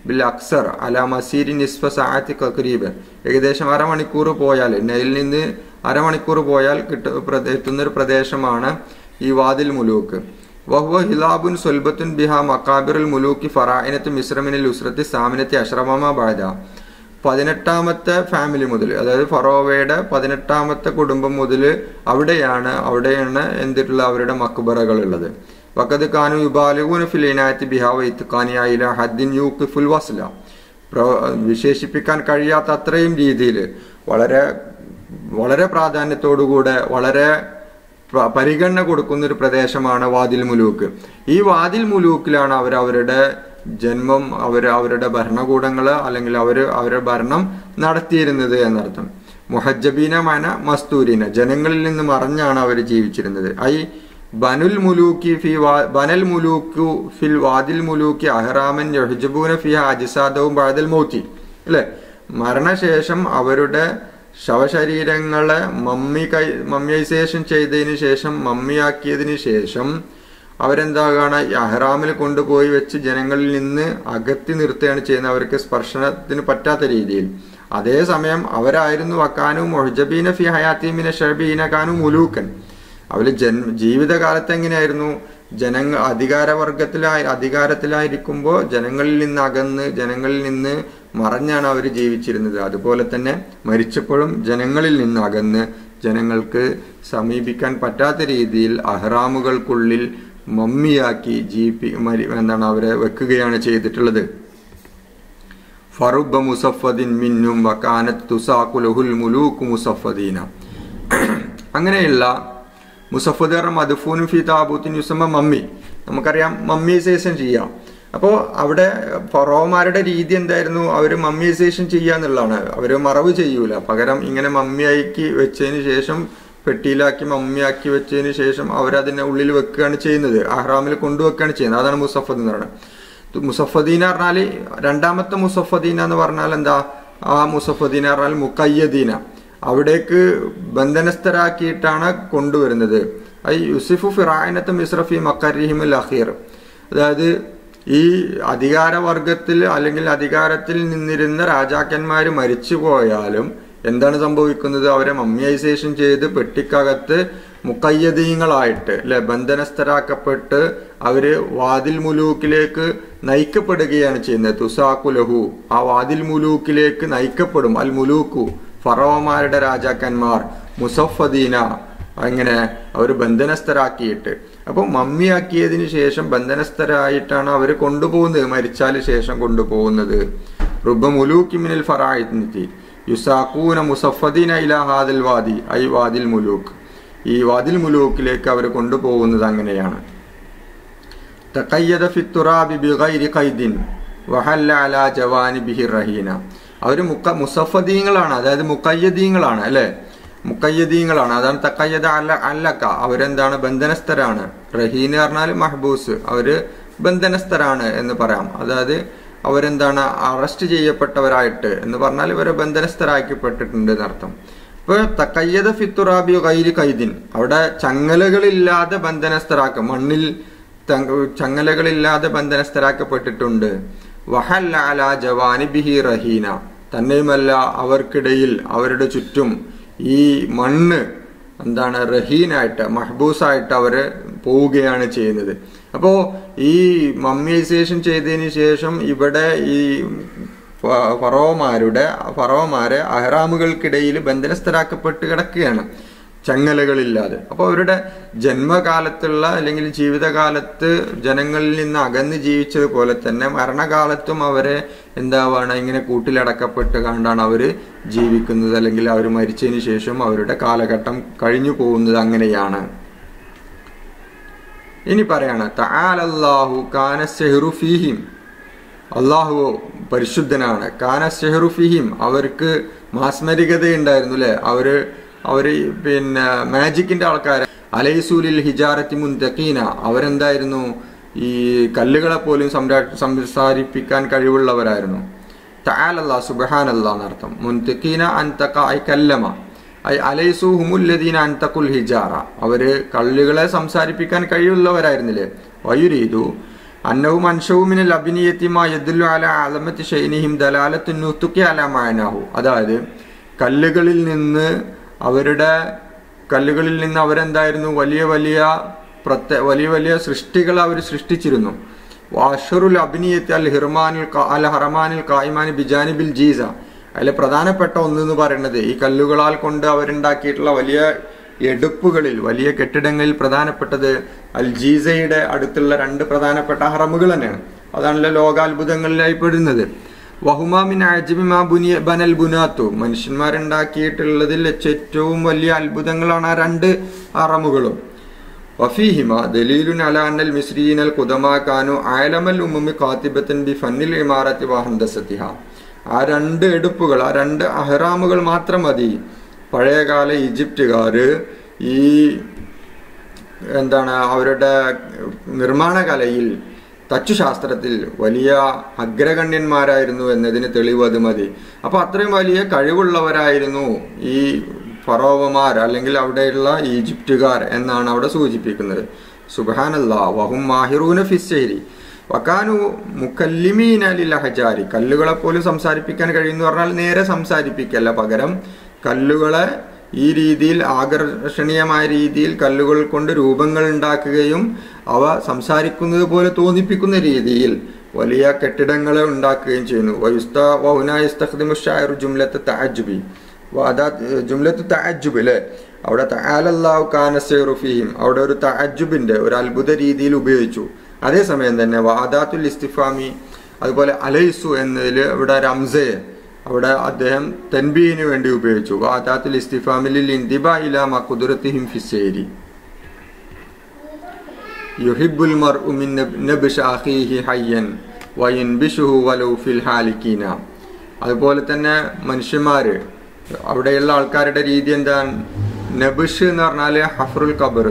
ബിൽ അക്സർ അല മസീരി നിസ്ഫ സാഅത്തി കരീബ് ഏകദേശം അരമണിക്കൂർ പോയാൽ നയിൽ നിന്ന് അരമണിക്കൂർ പോയാൽ കിട്ട പ്രദേ- എത്തുന്നൊരു പ്രദേശമാണ് ഈ വാദിൽ മുലൂക്ക് വഹുവ ഹിലാബുൻ സൊൽബത്തുൻ ബിഹ മക്കാബിറുൽ മുലൂക്കി ഫറായിനത്ത് മിശ്രമിനിൽ ഉസ്രത്തി സാമിനത്തി അഷ്റമമ ബാദ പതിനെട്ടാമത്തെ ഫാമിലി മുതൽ അതായത് ഫറോവയുടെ പതിനെട്ടാമത്തെ കുടുംബം മുതൽ അവിടെയാണ് അവിടെയാണ് എന്തിട്ടുള്ള അവരുടെ മക്ബറകൾ ഉള്ളത് വക്കത് കാനു യുബാലുഗുന ഫിലിനായത്തി ബിഹാവ ഇത്തുഖാനിയായില ഹദ്ദിൻ യൂക്കിഫുൽ വസ്ല പ്ര- വിശേഷിപ്പിക്കാൻ കഴിയാത്ത അത്രയും രീതിയിൽ വളരെ വളരെ പ്രാധാന്യത്തോടുകൂടെ വളരെ പ്ര- പരിഗണന കൊടുക്കുന്ന ഒരു പ്രദേശമാണ് വാതിൽ മുലൂക്ക് ഈ വാതിൽ മുലൂക്കിലാണ് അവർ അവരുടെ ജന്മം അവർ അവരുടെ ഭരണകൂടങ്ങൾ അല്ലെങ്കിൽ അവർ അവരുടെ ഭരണം നടത്തിയിരുന്നത് എന്നർത്ഥം മുഹജ്ജബീന മന മസ്തൂരിന ജനങ്ങളിൽ നിന്ന് മറഞ്ഞാണ് അവർ ജീവിച്ചിരുന്നത് ഐ ബനുൽ മുലൂക്കി ഫി വാ- ബനൽ മുലൂക്കു ഫിൽ വാദിൽ മുലൂക്കി അഹ്റാമൻ യഹ്ജബൂന ഫി അജിസാദവും ബാദൽ മൗത്തി അല്ലേ മരണശേഷം അവരുടെ ശവശരീരങ്ങളെ മമ്മി കൈ മമ്മിയൈസേഷൻ ചെയ്തതിന് ശേഷം മമ്മിയാക്കിയതിന് ശേഷം അവരെന്താകാണ് ഈ അഹ്റാമിൽ കൊണ്ടുപോയി വെച്ച് ജനങ്ങളിൽ നിന്ന് അകറ്റി നിർത്തുകയാണ് ചെയ്യുന്നത് അവർക്ക് സ്പർശനത്തിന് പറ്റാത്ത രീതിയിൽ അതേസമയം അവരായിരുന്നു വക്കാനും മൊഹജബീന ഫി ഹയാത്തീമിന ഷബീന കാനു മുലൂക്കൻ അവര് ജന്മ ജീവിതകാലത്ത് എങ്ങനെയായിരുന്നു ജനങ്ങൾ അധികാരവർഗത്തിലായി അധികാരത്തിലായിരിക്കുമ്പോൾ ജനങ്ങളിൽ നിന്ന് അകന്ന് ജനങ്ങളിൽ നിന്ന് മറഞ്ഞാണ് അവർ ജീവിച്ചിരുന്നത് അതുപോലെ തന്നെ മരിച്ചപ്പോഴും ജനങ്ങളിൽ നിന്ന് അകന്ന് ജനങ്ങൾക്ക് സമീപിക്കാൻ പറ്റാത്ത രീതിയിൽ അഹ്റാമുകൾക്കുള്ളിൽ മമ്മിയാക്കി ജീവിപ്പി മരി എന്താണ് അവരെ വെക്കുകയാണ് ചെയ്തിട്ടുള്ളത് ഫറുബ മുസഫദിൻ മിന്നും വക്കാനത്ത് തുസാഖുലഹുൽ മുലൂക്ക് മുസഫദീന അങ്ങനെയുള്ള മുസഫദർ മദഫൂനും ഫി താബൂത്തിൻ യുസമ്മ മമ്മി നമുക്കറിയാം മമ്മീസേഷൻ ചെയ്യാം അപ്പോൾ അവിടെ ഫറോമാരുടെ രീതി എന്തായിരുന്നു അവർ മമ്മീസേഷൻ ചെയ്യുക എന്നുള്ളതാണ് അവർ മറവ് ചെയ്യൂല പകരം ഇങ്ങനെ മമ്മിയാക്കി വെച്ചതിന് ശേഷം പെട്ടിയിലാക്കി മമ്മിയാക്കി വെച്ചതിന് ശേഷം അവരതിനെ ഉള്ളിൽ വെക്കുകയാണ് ചെയ്യുന്നത് അഹ്റാമിൽ കൊണ്ടുവെക്കുകയാണ് ചെയ്യുന്നത് അതാണ് മുസഫദ് എന്ന് പറയുന്നത് മുസഫദീന പറഞ്ഞാൽ രണ്ടാമത്തെ മുസഫദീന എന്ന് പറഞ്ഞാൽ എന്താ ആ മുസഫദീന പറഞ്ഞാൽ മുക്കയ്യദീന അവിടേക്ക് ബന്ധനസ്ഥരാക്കിയിട്ടാണ് കൊണ്ടുവരുന്നത് ഐ യുസിഫു ഫിറായനത്ത് മിസ്രഫി മക്കരിഹിമുൽ അഖീർ അതായത് ഈ അധികാരവർഗത്തിൽ അല്ലെങ്കിൽ അധികാരത്തിൽ നിന്നിരുന്ന രാജാക്കന്മാർ മരിച്ചു പോയാലും എന്താണ് സംഭവിക്കുന്നത് അവരെ മമ്മിയൈസേഷൻ ചെയ്ത് പെട്ടിക്കകത്ത് മുക്കയ്യതീങ്ങളായിട്ട് അല്ലെ ബന്ധനസ്ഥരാക്കപ്പെട്ട് അവര് വാതിൽ മുലൂക്കിലേക്ക് നയിക്കപ്പെടുകയാണ് ചെയ്യുന്നത് തുസാക്കുലഹു ആ വാതിൽ മുലൂക്കിലേക്ക് നയിക്കപ്പെടും അൽ മുലൂക്കു ഫറോമാരുടെ രാജാക്കന്മാർ മുസഫദീന അങ്ങനെ അവർ ബന്ധനസ്ഥരാക്കിയിട്ട് അപ്പോൾ മമ്മിയാക്കിയതിന് ശേഷം ബന്ധനസ്ഥരായിട്ടാണ് അവർ കൊണ്ടുപോകുന്നത് മരിച്ചാൽ ശേഷം കൊണ്ടുപോകുന്നത് റുബ മുലൂക്കി മിനൽ ഫറായിത്തി യുസാഖൂന മുസഫദീന ഇല ഹാദിൽ വാദി ഐ വാദിൽ മുലൂക്ക് ഈ വാദിൽ മുലൂക്കിലേക്ക് അവർ കൊണ്ടുപോകുന്നത് അങ്ങനെയാണ് തഖയ്യദ ഫിത്തുറാബി ബിഗൈരി ഖൈദിൻ വഹല്ല അലാ ജവാനിബിഹി റഹീന അവർ മുക്ക മുസഫദീങ്ങളാണ് അതായത് മുക്കയ്യദീങ്ങളാണ് അല്ലെ മുക്കയ്യദീങ്ങളാണ് അതാണ് തക്കയ്യത അല്ല അല്ലക്ക അവരെന്താണ് ബന്ധനസ്ഥരാണ് റഹീൻ പറഞ്ഞാൽ മഹബൂസ് അവര് ബന്ധനസ്ഥരാണ് എന്ന് പറയാം അതായത് അവരെന്താണ് അറസ്റ്റ് ചെയ്യപ്പെട്ടവരായിട്ട് എന്ന് പറഞ്ഞാൽ ഇവരെ ബന്ധനസ്ഥരാക്കപ്പെട്ടിട്ടുണ്ട് എന്നർത്ഥം ഇപ്പൊ തക്കയ്യത ഫിത്തുറാബി കൈരി കൈദിൻ അവിടെ ചങ്ങലകളില്ലാതെ ബന്ധനസ്ഥരാക്കും മണ്ണിൽ തങ്ക- ചങ്ങലകളില്ലാതെ ബന്ധനസ്ഥരാക്കപ്പെട്ടിട്ടുണ്ട് വഹൽ അല ജവാനി ബിഹി റഹീന തന്നെയുമല്ല അവർക്കിടയിൽ അവരുടെ ചുറ്റും ഈ മണ്ണ് എന്താണ് റഹീനായിട്ട് മഹബൂസായിട്ട് അവര് പോവുകയാണ് ചെയ്യുന്നത് അപ്പോ ഈ മമ്മിയൈസേഷൻ ചെയ്തതിന് ശേഷം ഇവിടെ ഈ ഫ- ഫറോമാരുടെ ഫറോമാരെ അഹ്റാമുകൾക്കിടയിൽ ബന്ധനസ്ഥരാക്കപ്പെട്ട് കിടക്കുകയാണ് ചങ്ങലകളില്ലാതെ അപ്പോൾ അവരുടെ ജന്മകാലത്തുള്ള അല്ലെങ്കിൽ ജീവിതകാലത്ത് ജനങ്ങളിൽ നിന്ന് അകന്ന് ജീവിച്ചതുപോലെ തന്നെ മരണകാലത്തും അവരെ എന്താവാണ് ഇങ്ങനെ കൂട്ടിലടക്കപ്പെട്ട് കണ്ടാണ് അവർ ജീവിക്കുന്നത് അല്ലെങ്കിൽ അവർ മരിച്ചതിന് ശേഷം അവരുടെ കാലഘട്ടം കഴിഞ്ഞു പോകുന്നത് അങ്ങനെയാണ് ഇനി പറയാണ് തആലല്ലാഹു കാന സെഹ്റു ഫീഹിം അള്ളാഹു പരിശുദ്ധനാണ് കാന സെഹ്റു ഫീഹിം അവർക്ക് മാസ്മരികത ഉണ്ടായിരുന്നു അല്ലെ അവര് അവര് പിന്നെ മാജിക്കിന്റെ ആൾക്കാർ അലൈസൂലിൽ ഹിജാറത്തി മുൻതക്കീന അവരെന്തായിരുന്നു ഈ കല്ലുകളെ പോലും സംരാ- സംസാരിപ്പിക്കാൻ കഴിവുള്ളവരായിരുന്നു തആലല്ലാ സുബ്ഹാനല്ലാ എന്നർത്ഥം മുൻതക്കീന അൻതക ഐ കല്ലമ ഐ അലൈസു ഹുമുല്ലദീന അൻതകുൽ ഹിജാറ അവര് കല്ലുകളെ സംസാരിപ്പിക്കാൻ കഴിവുള്ളവരായിരുന്നില്ലേ വയുരീതു അന്നവും അൻഷവുമിനൽ അഭിനയത്തിമാ യദുല്ലു അല അലമത്ത് ഷൈനിഹിം ദലാലത്തു നുത്തുക്കി അല മായനാഹു അതായത് കല്ലുകളിൽ നിന്ന് അവരുടെ കല്ലുകളിൽ നിന്ന് അവരെന്തായിരുന്നു വലിയ വലിയ പ്രത്യേക വലിയ വലിയ സൃഷ്ടികൾ അവർ സൃഷ്ടിച്ചിരുന്നു വാഷറുൽ അഭിനയത്തി അൽ ഹിർമാനിൽ ക- അൽ ഹറമാനിൽ കായ്മാനി ബിജാനിബിൽ ജീസ അതിലെ പ്രധാനപ്പെട്ട ഒന്ന് എന്ന് പറയുന്നത് ഈ കല്ലുകളാൽ കൊണ്ട് അവരുണ്ടാക്കിയിട്ടുള്ള വലിയ എടുപ്പുകളിൽ വലിയ കെട്ടിടങ്ങളിൽ പ്രധാനപ്പെട്ടത് അൽ ജീസയുടെ അടുത്തുള്ള രണ്ട് പ്രധാനപ്പെട്ട ഹറമുകൾ തന്നെയാണ് അതാണല്ലോ ലോകാത്ഭുതങ്ങളിലായി പെടുന്നത് വഹുമാമിൻ അജബിമാ ബുനിയ ബനൽ ബുനാത്തു മനുഷ്യന്മാരുണ്ടാക്കിയിട്ടുള്ളതിൽ വെച്ച് ഏറ്റവും വലിയ അത്ഭുതങ്ങളാണ് ആ രണ്ട് ഹറമുകളും വഫീഹിമ ദലീലുൻ അല അന്നൽ മിസ്രീൻ അൽ കുദമാ കാനു ആലമൽ ഉമ്മി കാത്തിബത്തൻ ബി ഫന്നിൽ ഇമാറത്തി വഹന്തസത്തിഹ ആ രണ്ട് എടുപ്പുകൾ ആ രണ്ട് അഹ്റാമുകൾ മാത്രം മതി പഴയകാല ഈജിപ്തുകാർ ഈ എന്താണ് അവരുടെ നിർമ്മാണ കലയിൽ തച്ചുശാസ്ത്രത്തിൽ വലിയ അഗ്രഗണ്യന്മാരായിരുന്നു എന്നതിന് തെളിവ് അത് മതി അപ്പൊ അത്രയും വലിയ കഴിവുള്ളവരായിരുന്നു ഈ ഫറോവമാർ അല്ലെങ്കിൽ അവിടെയുള്ള ഈജിപ്തുകാർ എന്നാണ് അവിടെ സൂചിപ്പിക്കുന്നത് സുബാനല്ലാ വഹും മാഹിറൂന ഫിസ്സേരി വക്കാനു മുക്കല്ലിമീൻ അലിൽ അഹജാരി കല്ലുകളെ പോലും സംസാരിപ്പിക്കാൻ കഴിയുമെന്ന് പറഞ്ഞാൽ നേരെ സംസാരിപ്പിക്കല്ല പകരം കല്ലുകളെ ഈ രീതിയിൽ ആകർഷണീയമായ രീതിയിൽ കല്ലുകൾ കൊണ്ട് രൂപങ്ങൾ ഉണ്ടാക്കുകയും അവ സംസാരിക്കുന്നത് പോലെ തോന്നിപ്പിക്കുന്ന രീതിയിൽ വലിയ കെട്ടിടങ്ങളെ ഉണ്ടാക്കുകയും ചെയ്യുന്നു വയുസ്ത വൗനായിസ്തഖ്ദിമുഷായർ ജുംലത്ത് തഅജ്ജുബി വാദാ ജുംലത്ത് തഅജ്ജുബ് അല്ലേ അവിടെ തആലല്ലാഹു കാന സൈറുഫീഹിം അവിടെ ഒരു തഅജ്ജുബിന്റെ ഒരു അത്ഭുത രീതിയിൽ ഉപയോഗിച്ചു അതേസമയം തന്നെ വാദാത്തുൽ ഇസ്തിഫാമി അതുപോലെ അലൈസു എന്നതിൽ ഇവിടെ റംസയെ അവിടെ അദ്ദേഹം തൻബീഹിന് വേണ്ടി ഉപയോഗിച്ചു വാദാത്തുൽ ഇസ്തിഫാമിലിൽ ഇന്തിബ ഇല മഖുദുറത്തിഹിം ഫിസ്സേരി യുഹിബുൽ മർഉ മിൻ നബ്- നബ്ഷ അഖീഹി ഹയ്യൻ വയൻബിഷുഹു വലൗ ഫിൽ ഹാലിക്കീന അതുപോലെ തന്നെ മനുഷ്യന്മാര് അവിടെയുള്ള ആൾക്കാരുടെ രീതി എന്താണ് നബിഷ് എന്ന് പറഞ്ഞാല് ഹഫറുൽ ഖബർ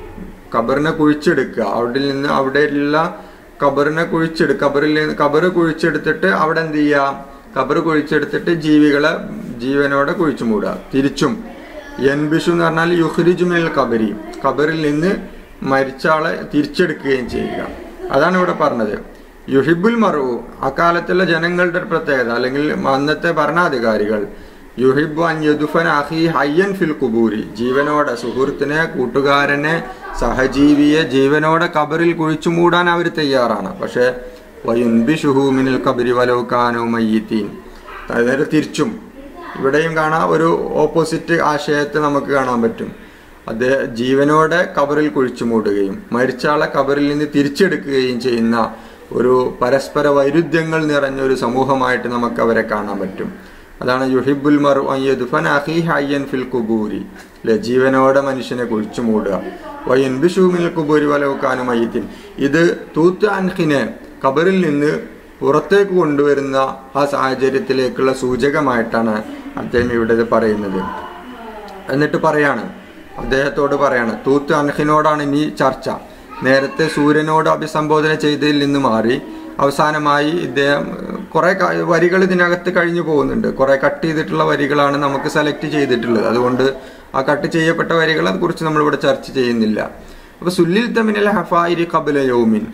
ഖബറിനെ കുഴിച്ചെടുക്കുക അവിടെ നിന്ന് അവിടെയുള്ള ഖബറിനെ കുഴിച്ചെടു ഖബറിൽ നിന്ന് ഖബർ കുഴിച്ചെടുത്തിട്ട് അവിടെ എന്ത് ചെയ്യുക ഖബർ കുഴിച്ചെടുത്തിട്ട് ജീവികളെ ജീവനോടെ കുഴിച്ചു മൂടുക തിരിച്ചും എൻബിഷു എന്ന് പറഞ്ഞാൽ യുഹ്രിജുമിൽ ഖബരി ഖബറിൽ നിന്ന് മരിച്ച ആളെ തിരിച്ചെടുക്കുകയും ചെയ്യുക അതാണ് ഇവിടെ പറഞ്ഞത് യുഹിബുൽ മറു അക്കാലത്തുള്ള ജനങ്ങളുടെ ഒരു പ്രത്യേകത അല്ലെങ്കിൽ അന്നത്തെ ഭരണാധികാരികൾ യുഹിബ് അൻ യദുഫൻ അഹി ഹയ്യൻ ഫിൽ കുബൂരി ജീവനോടെ സുഹൃത്തിനെ കൂട്ടുകാരനെ സഹജീവിയെ ജീവനോടെ കബറിൽ കുഴിച്ചു മൂടാൻ അവർ തയ്യാറാണ് പക്ഷെ വയുൻബിഷുഹു മിനൽ കബരി വലൗക്കാനോ മയ്യത്തീൻ അതായത് തിരിച്ചും ഇവിടെയും കാണാം ഒരു ഓപ്പോസിറ്റ് ആശയത്തെ നമുക്ക് കാണാൻ പറ്റും അദ്ദേഹം ജീവനോടെ കബറിൽ കുഴിച്ചു മൂടുകയും മരിച്ച ആളെ കബറിൽ നിന്ന് തിരിച്ചെടുക്കുകയും ചെയ്യുന്ന ഒരു പരസ്പര വൈരുദ്ധ്യങ്ങൾ നിറഞ്ഞ ഒരു സമൂഹമായിട്ട് നമുക്ക് അവരെ കാണാൻ പറ്റും അതാണ് യുഹിബുൽ മറു അയ്യദുഫൻ അഹി ഹയ്യൻ ഫിൽ കുബൂരി അല്ലെ ജീവനോടെ മനുഷ്യനെ കുഴിച്ചു മൂടുക വയ്യൻ ബിഷൂമിൽ കുബൂരി വലവുക്കാനും മയ്യത്തിൻ ഇത് തൂത്ത് അൻഹിനെ കബറിൽ നിന്ന് പുറത്തേക്ക് കൊണ്ടുവരുന്ന ആ സാഹചര്യത്തിലേക്കുള്ള സൂചകമായിട്ടാണ് അദ്ദേഹം ഇവിടെ ഇത് പറയുന്നത് എന്നിട്ട് പറയാണ് അദ്ദേഹത്തോട് പറയാണ് തൂത്ത് അൻഹിനോടാണ് ഇനി ചർച്ച നേരത്തെ സൂര്യനോട് അഭിസംബോധന ചെയ്തതിൽ നിന്ന് മാറി അവസാനമായി ഇദ്ദേഹം കുറെ വരികൾ ഇതിനകത്ത് കഴിഞ്ഞു പോകുന്നുണ്ട് കുറെ കട്ട് ചെയ്തിട്ടുള്ള വരികളാണ് നമുക്ക് സെലക്ട് ചെയ്തിട്ടുള്ളത് അതുകൊണ്ട് ആ കട്ട് ചെയ്യപ്പെട്ട വരികളെ കുറിച്ച് നമ്മളിവിടെ ചർച്ച ചെയ്യുന്നില്ല അപ്പൊ സുല്ലിൽ തമിനൽ ഹഫായിരി കബല യൗമിൻ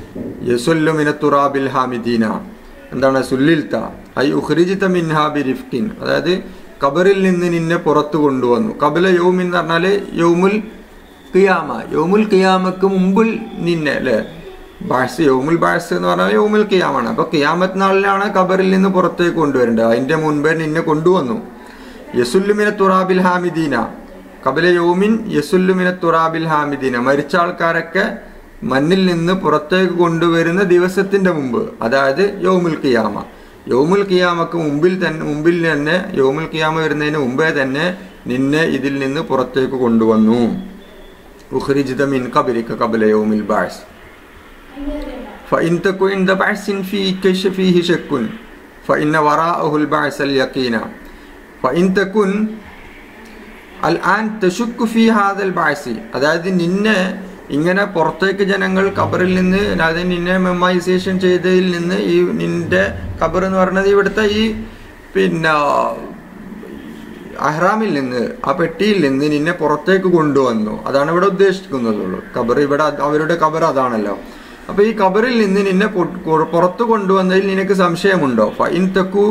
യസുല്ലു മിന തുറാബിൽ ഹാമിദീന എന്താണ് സുല്ലിൽത്ത ഐ ഉഖ്രിജിത മിൻഹാ ബിരിഫ്കിൻ അതായത് കബറിൽ നിന്ന് നിന്നെ പുറത്തു കൊണ്ടുവന്നു കബല യൗമിൻ എന്ന് പറഞ്ഞാല് യൗമുൽ ഖിയാമ യൗമുൽ ഖിയാമക്ക് മുമ്പിൽ നിന്നെ അല്ലെ ബാഴ്സ് യൗമുൽ ബാഴ്സ് എന്ന് പറഞ്ഞാൽ യൗമുൽ ഖിയാമാണ് അപ്പൊ ഖിയാമത്ത് നാളിലാണ് കബറിൽ നിന്ന് പുറത്തേക്ക് കൊണ്ടുവരേണ്ടത് അതിന്റെ മുൻപേ നിന്നെ കൊണ്ടുവന്നു യസുല്ലുമിന തുറാബിൽ ഹാമിദീന കബല യൗമിൻ യസുല്ലുമിന തുറാബിൽ ഹാമിദീന മരിച്ച ആൾക്കാരൊക്കെ മണ്ണിൽ നിന്ന് പുറത്തേക്ക് കൊണ്ടുവരുന്ന ദിവസത്തിന്റെ മുമ്പ് അതായത് യൗമുൽ ഖിയാമ യൗമുൽ ഖിയാമക്ക് മുമ്പിൽ തന്നെ മുമ്പിൽ തന്നെ യൗമുൽ ഖിയാമ വരുന്നതിന് മുമ്പേ തന്നെ നിന്നെ ഇതിൽ നിന്ന് പുറത്തേക്ക് കൊണ്ടുവന്നു ഉഖ്രിജിത മിൻ ഖബരിക ഖബല യൗമിൽ ബാഴ്സ് فإن تكن عند بعث في كش فيه شك فإن وراءه البعث اليقين فإن تكن الآن تشك في هذا البعث അതായത് നിന്നെ ഇങ്ങനെ പുറത്തേക്ക് ജനങ്ങൾ ഖബറിൽ നിന്ന് അതായത് നിന്നെ മെമ്മൈസേഷൻ ചെയ്തതിൽ നിന്ന് ഈ നിന്റെ ഖബർ എന്ന് പറയുന്നത് ഇവിടുത്തെ ഈ പിന്നെ അഹ്റാമിൽ നിന്ന് ആ പെട്ടിയിൽ നിന്ന് നിന്നെ പുറത്തേക്ക് കൊണ്ടുവന്നു അതാണ് ഇവിടെ ഉദ്ദേശിക്കുന്നതുള്ളൂ ഖബർ ഇവിടെ അത് അവരുടെ ഖബർ അതാണല്ലോ അപ്പൊ ഈ ഖബറിൽ നിന്ന് നിന്നെ പൊ- കൊ- പുറത്തു കൊണ്ടുവന്നതിൽ നിനക്ക് സംശയമുണ്ടോ ഫൈൻ തക്കു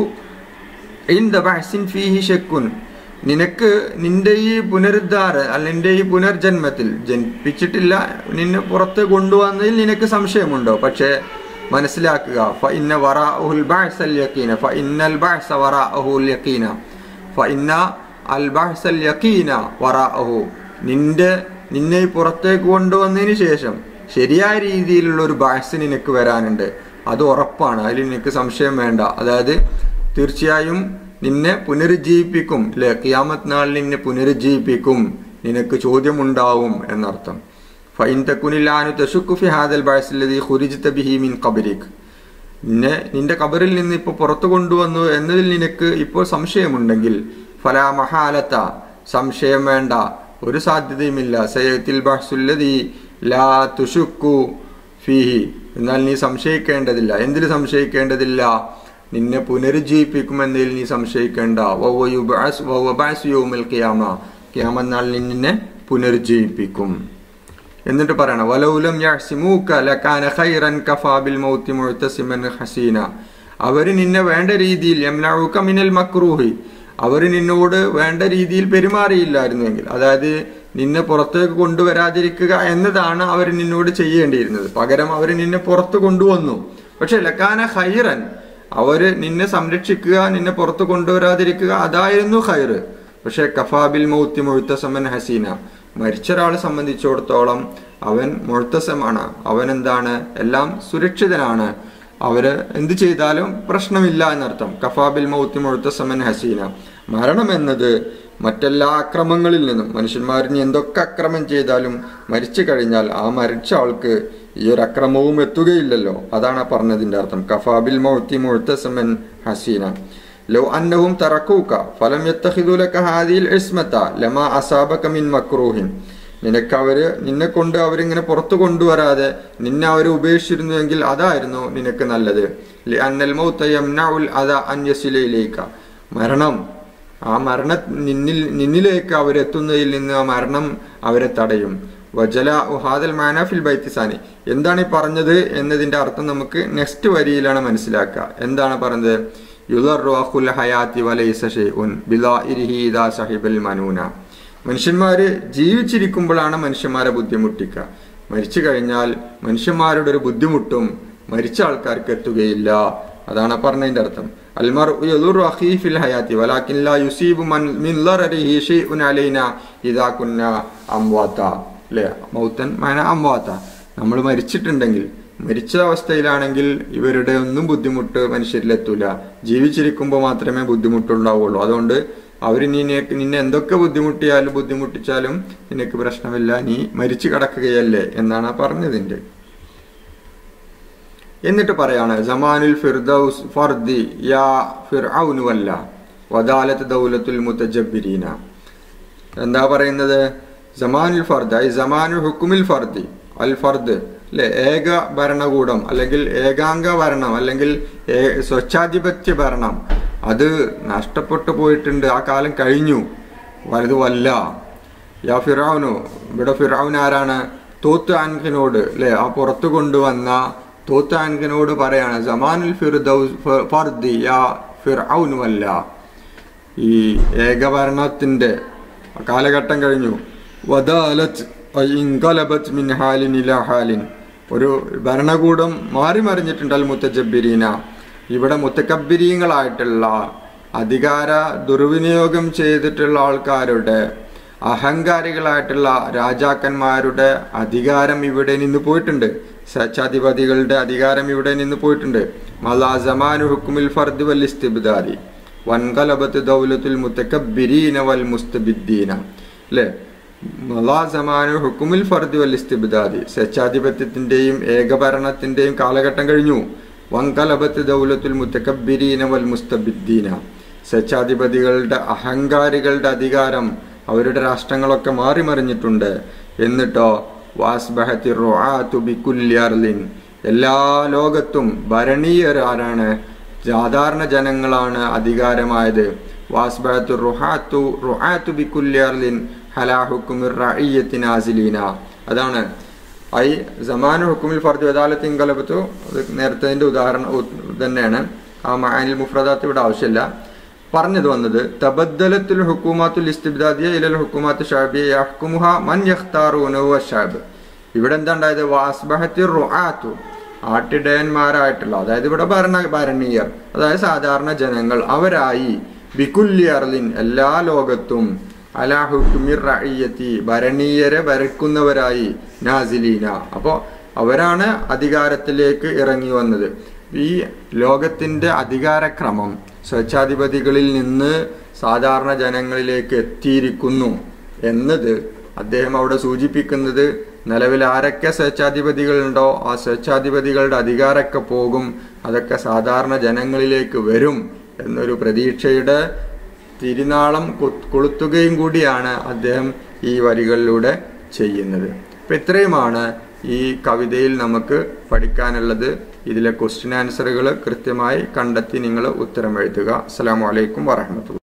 ഇൻ ദ ബഹ്സിൻ ഫീഹി ഷെക്കുൻ നിനക്ക് നിന്റെ ഈ പുനരുദ്ധാര അല്ല നിന്റെ ഈ പുനർജന്മത്തിൽ ജനിപ്പിച്ചിട്ടില്ല നിന്നെ പുറത്ത് കൊണ്ടുവന്നതിൽ നിനക്ക് സംശയമുണ്ടോ പക്ഷേ മനസ്സിലാക്കുക ഫ ഇന്ന വറാഉൽ ബഅ്സൽ യഖീന ഫ ഇന്നൽ ബഅ്സ വറാഉൽ യഖീന ഫ ഇന്ന അൽ ബഅ്സൽ യഖീന വറാഅഹു നിന്റെ നിന്നെ ഈ പുറത്തേക്ക് കൊണ്ടുവന്നതിന് ശേഷം ശരിയായ രീതിയിലുള്ള ഒരു ബഅ്സ് നിനക്ക് വരാനുണ്ട് അത് ഉറപ്പാണ് അതിൽ നിനക്ക് സംശയം വേണ്ട അതായത് തീർച്ചയായും നിന്നെ പുനരുജ്ജീവിപ്പിക്കും അല്ലെ കിയാമത്ത് നാളിൽ നിന്നെ പുനരുജ്ജീവിപ്പിക്കും നിനക്ക് ചോദ്യമുണ്ടാവും എന്നർത്ഥം ഫൈൻ തക്കുനില്ലാനു തശുക്കു ഫി ഹാദൽ ബഅ്സില്ലദീ ഖുരിജ്ത ബിഹി മിൻ ഖബരിക് നിന്നെ നിന്റെ കബറിൽ നിന്ന് ഇപ്പോൾ പുറത്തു കൊണ്ടുവന്നു എന്നതിൽ നിനക്ക് ഇപ്പോൾ സംശയമുണ്ടെങ്കിൽ ഫലാ മഹാലത്ത സംശയം വേണ്ട ഒരു സാധ്യതയുമില്ല സയത്തിൽ ബഹ്സുല്ലദീ ലാ തുഷുക്കു ഫീഹി എന്നാൽ നീ സംശയിക്കേണ്ടതില്ല എന്തിൽ സംശയിക്കേണ്ടതില്ല നിന്നെ പുനരുജ്ജീവിപ്പിക്കുമെന്നതിൽ നീ സംശയിക്കേണ്ട വവ്വ യുബ്അസ് വവ്വ ബഅസ് യൗമൽ ഖിയാമ ഖിയാമത്ത് നാളിൽ നിന്നെ പുനരുജ്ജീവിപ്പിക്കും എന്നിട്ട് പറയണം വലൗലം യഹ്സിമൂക ലകാന ഖൈറൻ കഫാ ബിൽ മൗത്തി മുഅ്തസിമൻ ഹസീന അവർ നിന്നെ വേണ്ട രീതിയിൽ യംനഉക മിനൽ മക്രൂഹി അവർ നിന്നോട് വേണ്ട രീതിയിൽ പെരുമാറിയില്ലായിരുന്നുവെങ്കിൽ അതായത് നിന്നെ പുറത്തേക്ക് കൊണ്ടുവരാതിരിക്കുക എന്നതാണ് അവർ നിന്നോട് ചെയ്യേണ്ടിയിരുന്നത് പകരം അവർ നിന്നെ പുറത്ത് കൊണ്ടുവന്നു പക്ഷെ ലക്കാന ഖൈറൻ അവര് നിന്നെ സംരക്ഷിക്കുക നിന്നെ പുറത്ത് കൊണ്ടുവരാതിരിക്കുക അതായിരുന്നു ഖൈറ് പക്ഷെ കഫാബിൽ മൗത്തി മുഴുത്തസമൻ ഹസീന മരിച്ച ഒരാളെ സംബന്ധിച്ചിടത്തോളം അവൻ മുഴുത്തസമാണ് അവൻ എന്താണ് എല്ലാം സുരക്ഷിതനാണ് അവര് എന്ത് ചെയ്താലും പ്രശ്നമില്ല എന്നർത്ഥം കഫാബിൽ മൗത്തി മുഴുത്തസമൻ ഹസീന മരണം എന്നത് മറ്റെല്ലാ അക്രമങ്ങളിൽ നിന്നും മനുഷ്യന്മാരിന് എന്തൊക്കെ അക്രമം ചെയ്താലും മരിച്ചു കഴിഞ്ഞാൽ ആ മരിച്ച ആൾക്ക് ഈ ഒരു അക്രമവും എത്തുകയില്ലല്ലോ അതാണ് പറഞ്ഞതിന്റെ അർത്ഥം കഫാബിൽ മൗത്തി മുഴുത്തസമൻ ഹസീന ലോ അന്നഹും തറക്കൂക്ക ഫലം യത്തഹിദുലക ഹാദിൽ ഇസ്മത്ത ലമാ അസാബക മിൻ മക്രൂഹിൻ നിനക്ക് അവര് നിന്നെ കൊണ്ട് അവരിങ്ങനെ പുറത്തു കൊണ്ടുവരാതെ നിന്നെ അവർ ഉപേക്ഷിച്ചിരുന്നുവെങ്കിൽ അതായിരുന്നു നിനക്ക് നല്ലത് ലി അന്നൽ മൗത്ത യംനഉൽ അദ അൻ യസിലയിലേക്ക മരണം ആ മരണ നിന്നിൽ നിന്നിലേക്ക് അവരെത്തുന്നതിൽ നിന്ന് ആ മരണം അവരെ തടയും വജല ഉഹാദൽ മാനാഫിൽ ബൈത്തിസാനി എന്താണ് ഈ പറഞ്ഞത് എന്നതിന്റെ അർത്ഥം നമുക്ക് നെക്സ്റ്റ് വരിയിലാണ് മനസ്സിലാക്കുക എന്താണ് പറഞ്ഞത് യുദറു അഖുൽ ഹയാത്തി വലൈസ ഷൈഉൻ ബിലാഇരിഹി ഇദാ സഹിബൽ മനൂന മനുഷ്യന്മാര് ജീവിച്ചിരിക്കുമ്പോഴാണ് മനുഷ്യന്മാരെ ബുദ്ധിമുട്ടിക്കുക മരിച്ചു കഴിഞ്ഞാൽ മനുഷ്യന്മാരുടെ ഒരു ബുദ്ധിമുട്ടും മരിച്ച ആൾക്കാർക്ക് എത്തുകയില്ല അതാണ് പറഞ്ഞതിന്റെ അർത്ഥം അൽമർ യദുറു അഖീ ഫിൽ ഹയാത്തി വലാകിൻ ലാ യുസീബു മൻ മിൻ ലറരിഹി ഷൈഉൻ അലൈന ഇദാ കുന്ന അംവാത അല്ലേ മൗത്തൻ മാന അംവാത നമ്മൾ മരിച്ചിട്ടുണ്ടെങ്കിൽ മരിച്ച അവസ്ഥയിലാണെങ്കിൽ ഇവരുടെ ഒന്നും ബുദ്ധിമുട്ട് മനുഷ്യരിലെത്തൂല ജീവിച്ചിരിക്കുമ്പോൾ മാത്രമേ ബുദ്ധിമുട്ടുണ്ടാവുള്ളൂ അതുകൊണ്ട് അവർ നിന്നെ നിന്നെ എന്തൊക്കെ ബുദ്ധിമുട്ടിയാലും ബുദ്ധിമുട്ടിച്ചാലും നിനക്ക് പ്രശ്നമില്ല നീ മരിച്ചു കിടക്കുകയല്ലേ എന്നാണ് ആ പറഞ്ഞതിന്റെ എന്നിട്ട് പറയാണ് ജമാനുൽ ഫിർദൌസ് ഫർദി യാ ഫിർഔനുവല്ല വദാലത്ത് ദൗലത്തുൽ മുത്തജബ്ബിരീന എന്താ പറയുന്നത് ജമാനുൽ ഫർദ് ഐ ജമാനുൽ ഹുക്കുമിൽ ഫർദി അൽ ഫർദ് അല്ലെ ഏക ഭരണകൂടം അല്ലെങ്കിൽ ഏകാംഗ ഭരണം അല്ലെങ്കിൽ ഏ- സ്വച്ഛാധിപത്യ ഭരണം അത് നഷ്ടപ്പെട്ടു പോയിട്ടുണ്ട് ആ കാലം കഴിഞ്ഞു വലുതുമല്ല യാ ഫിറൌനു ഇവിടെ ഫിറൌൻ ആരാണ് തോത്ത് ആൻഖിനോട് അല്ലെ ആ പുറത്തു കൊണ്ടുവന്ന തോത്ത് ആൻഖിനോട് പറയാണ് ജമാനുൽ ഫിർദൌസ് ഫ- ഫർദി യാ ഫിറൌനു അല്ല ഈ ഏകഭരണത്തിന്റെ കാലഘട്ടം കഴിഞ്ഞു വദാലത്ത് ഐ ഇൻകലബത്ത് മിൻ ഹാലിൻ ഇല ഹാലിൻ ഒരു ഭരണകൂടം മാറി മറിഞ്ഞിട്ടുണ്ട് അൽ മുത്തജബിരീന ഇവിടെ മുത്തക്കബിരീങ്ങളായിട്ടുള്ള അധികാര ദുർവിനിയോഗം ചെയ്തിട്ടുള്ള ആൾക്കാരുടെ അഹങ്കാരികളായിട്ടുള്ള രാജാക്കന്മാരുടെ അധികാരം ഇവിടെ നിന്ന് പോയിട്ടുണ്ട് സ്വച്ഛാധിപതികളുടെ അധികാരം ഇവിടെ നിന്ന് പോയിട്ടുണ്ട് മലാ ജമാനു ഹുക്കുമിൽ ഫർദ് വൽ ഇസ്തിബ്ദാദി വൻകലബത്ത് ദൗലത്തുൽ മുത്തക്കബിരീന വൽ മുസ്തബിദ്ദീന അല്ലേ മലാ ജമാനു ഹുക്കുമിൽ ഫർദ് വൽ ഇസ്തിബ്ദാദി സ്വച്ഛാധിപത്യത്തിന്റെയും ഏകഭരണത്തിന്റെയും കാലഘട്ടം കഴിഞ്ഞു വൻകലബത്ത് ദൗലത്തുൽ മുത്തക്കബിരീന വൽ മുസ്തബിദ്ദീന സ്വച്ഛാധിപതികളുടെ അഹങ്കാരികളുടെ അധികാരം അവരുടെ രാഷ്ട്രങ്ങളൊക്കെ മാറി മറിഞ്ഞിട്ടുണ്ട് എന്നിട്ടോ വാസ്ബഹത്തി റുആതു ബിക്കുല്ലി അർലിൻ എല്ലാ ലോകത്തും ഭരണീയരാരാണ് സാധാരണ ജനങ്ങളാണ് അധികാരമായത് വാസ്ബഹത്തു റുഹാത്തു റുആതു ബിക്കുല്ലി അർലിൻ ഹലാഹുക്കുമിർ റഇയ്യത്തി നാസിലീന അതാണ് ഐ സമാനു ഹുക്കുമിൽ ഫർദ് വദാലത്ത് ഇൻകലബത്തു അത് നേരത്തെ ഉദാഹരണം ഉ- തന്നെയാണ് ആ മാനിൽ മുഫ്രദാത്ത് ഇവിടെ ആവശ്യമില്ല പറഞ്ഞത് വന്നത് തബദ്ദലത്തുൽ ഹുക്കുമാത്തുൽ ഇസ്തിബ്ദാദിയ ഇലൽ ഹുക്കുമാത്ത് ഷാബിയ യഹ്കുമുഹ മൻ യഖ്താറൂനഹു അഷാബ് ഇവിടെ എന്താ ഉണ്ടായത് വാസ്ബഹത്തി റുആത്തു ആട്ടിടയന്മാരായിട്ടുള്ള അതായത് ഇവിടെ ഭരണ ഭരണീയർ അതായത് സാധാരണ ജനങ്ങൾ അവരായി ബിക്കുല്ലി അർലിൻ എല്ലാ ലോകത്തും അലാ ഹുക്കുമിർ റഅയ്യത്തി ഭരണീയരെ ഭരിക്കുന്നവരായി നാസിലീന അപ്പോൾ അവരാണ് അധികാരത്തിലേക്ക് ഇറങ്ങി വന്നത് ഈ ലോകത്തിന്റെ അധികാരക്രമം സ്വേച്ഛാധിപതികളിൽ നിന്ന് സാധാരണ ജനങ്ങളിലേക്ക് എത്തിയിരിക്കുന്നു എന്നത് അദ്ദേഹം അവിടെ സൂചിപ്പിക്കുന്നത് നിലവിൽ ആരൊക്കെ സ്വേച്ഛാധിപതികളുണ്ടോ ആ സ്വേച്ഛാധിപതികളുടെ അധികാരമൊക്കെ പോകും അതൊക്കെ സാധാരണ ജനങ്ങളിലേക്ക് വരും എന്നൊരു പ്രതീക്ഷയുടെ തിരുനാളം കൊ- കൊളുത്തുകയും കൂടിയാണ് അദ്ദേഹം ഈ വരികളിലൂടെ ചെയ്യുന്നത് അപ്പം ഇത്രയുമാണ് ഈ കവിതയിൽ നമുക്ക് പഠിക്കാനുള്ളത് ഇതിലെ ക്വസ്റ്റ്യൻ ആൻസറുകൾ കൃത്യമായി കണ്ടെത്തി നിങ്ങൾ ഉത്തരം എഴുതുക അസ്സാം വലൈക്കും വാഹമത്തുള്ള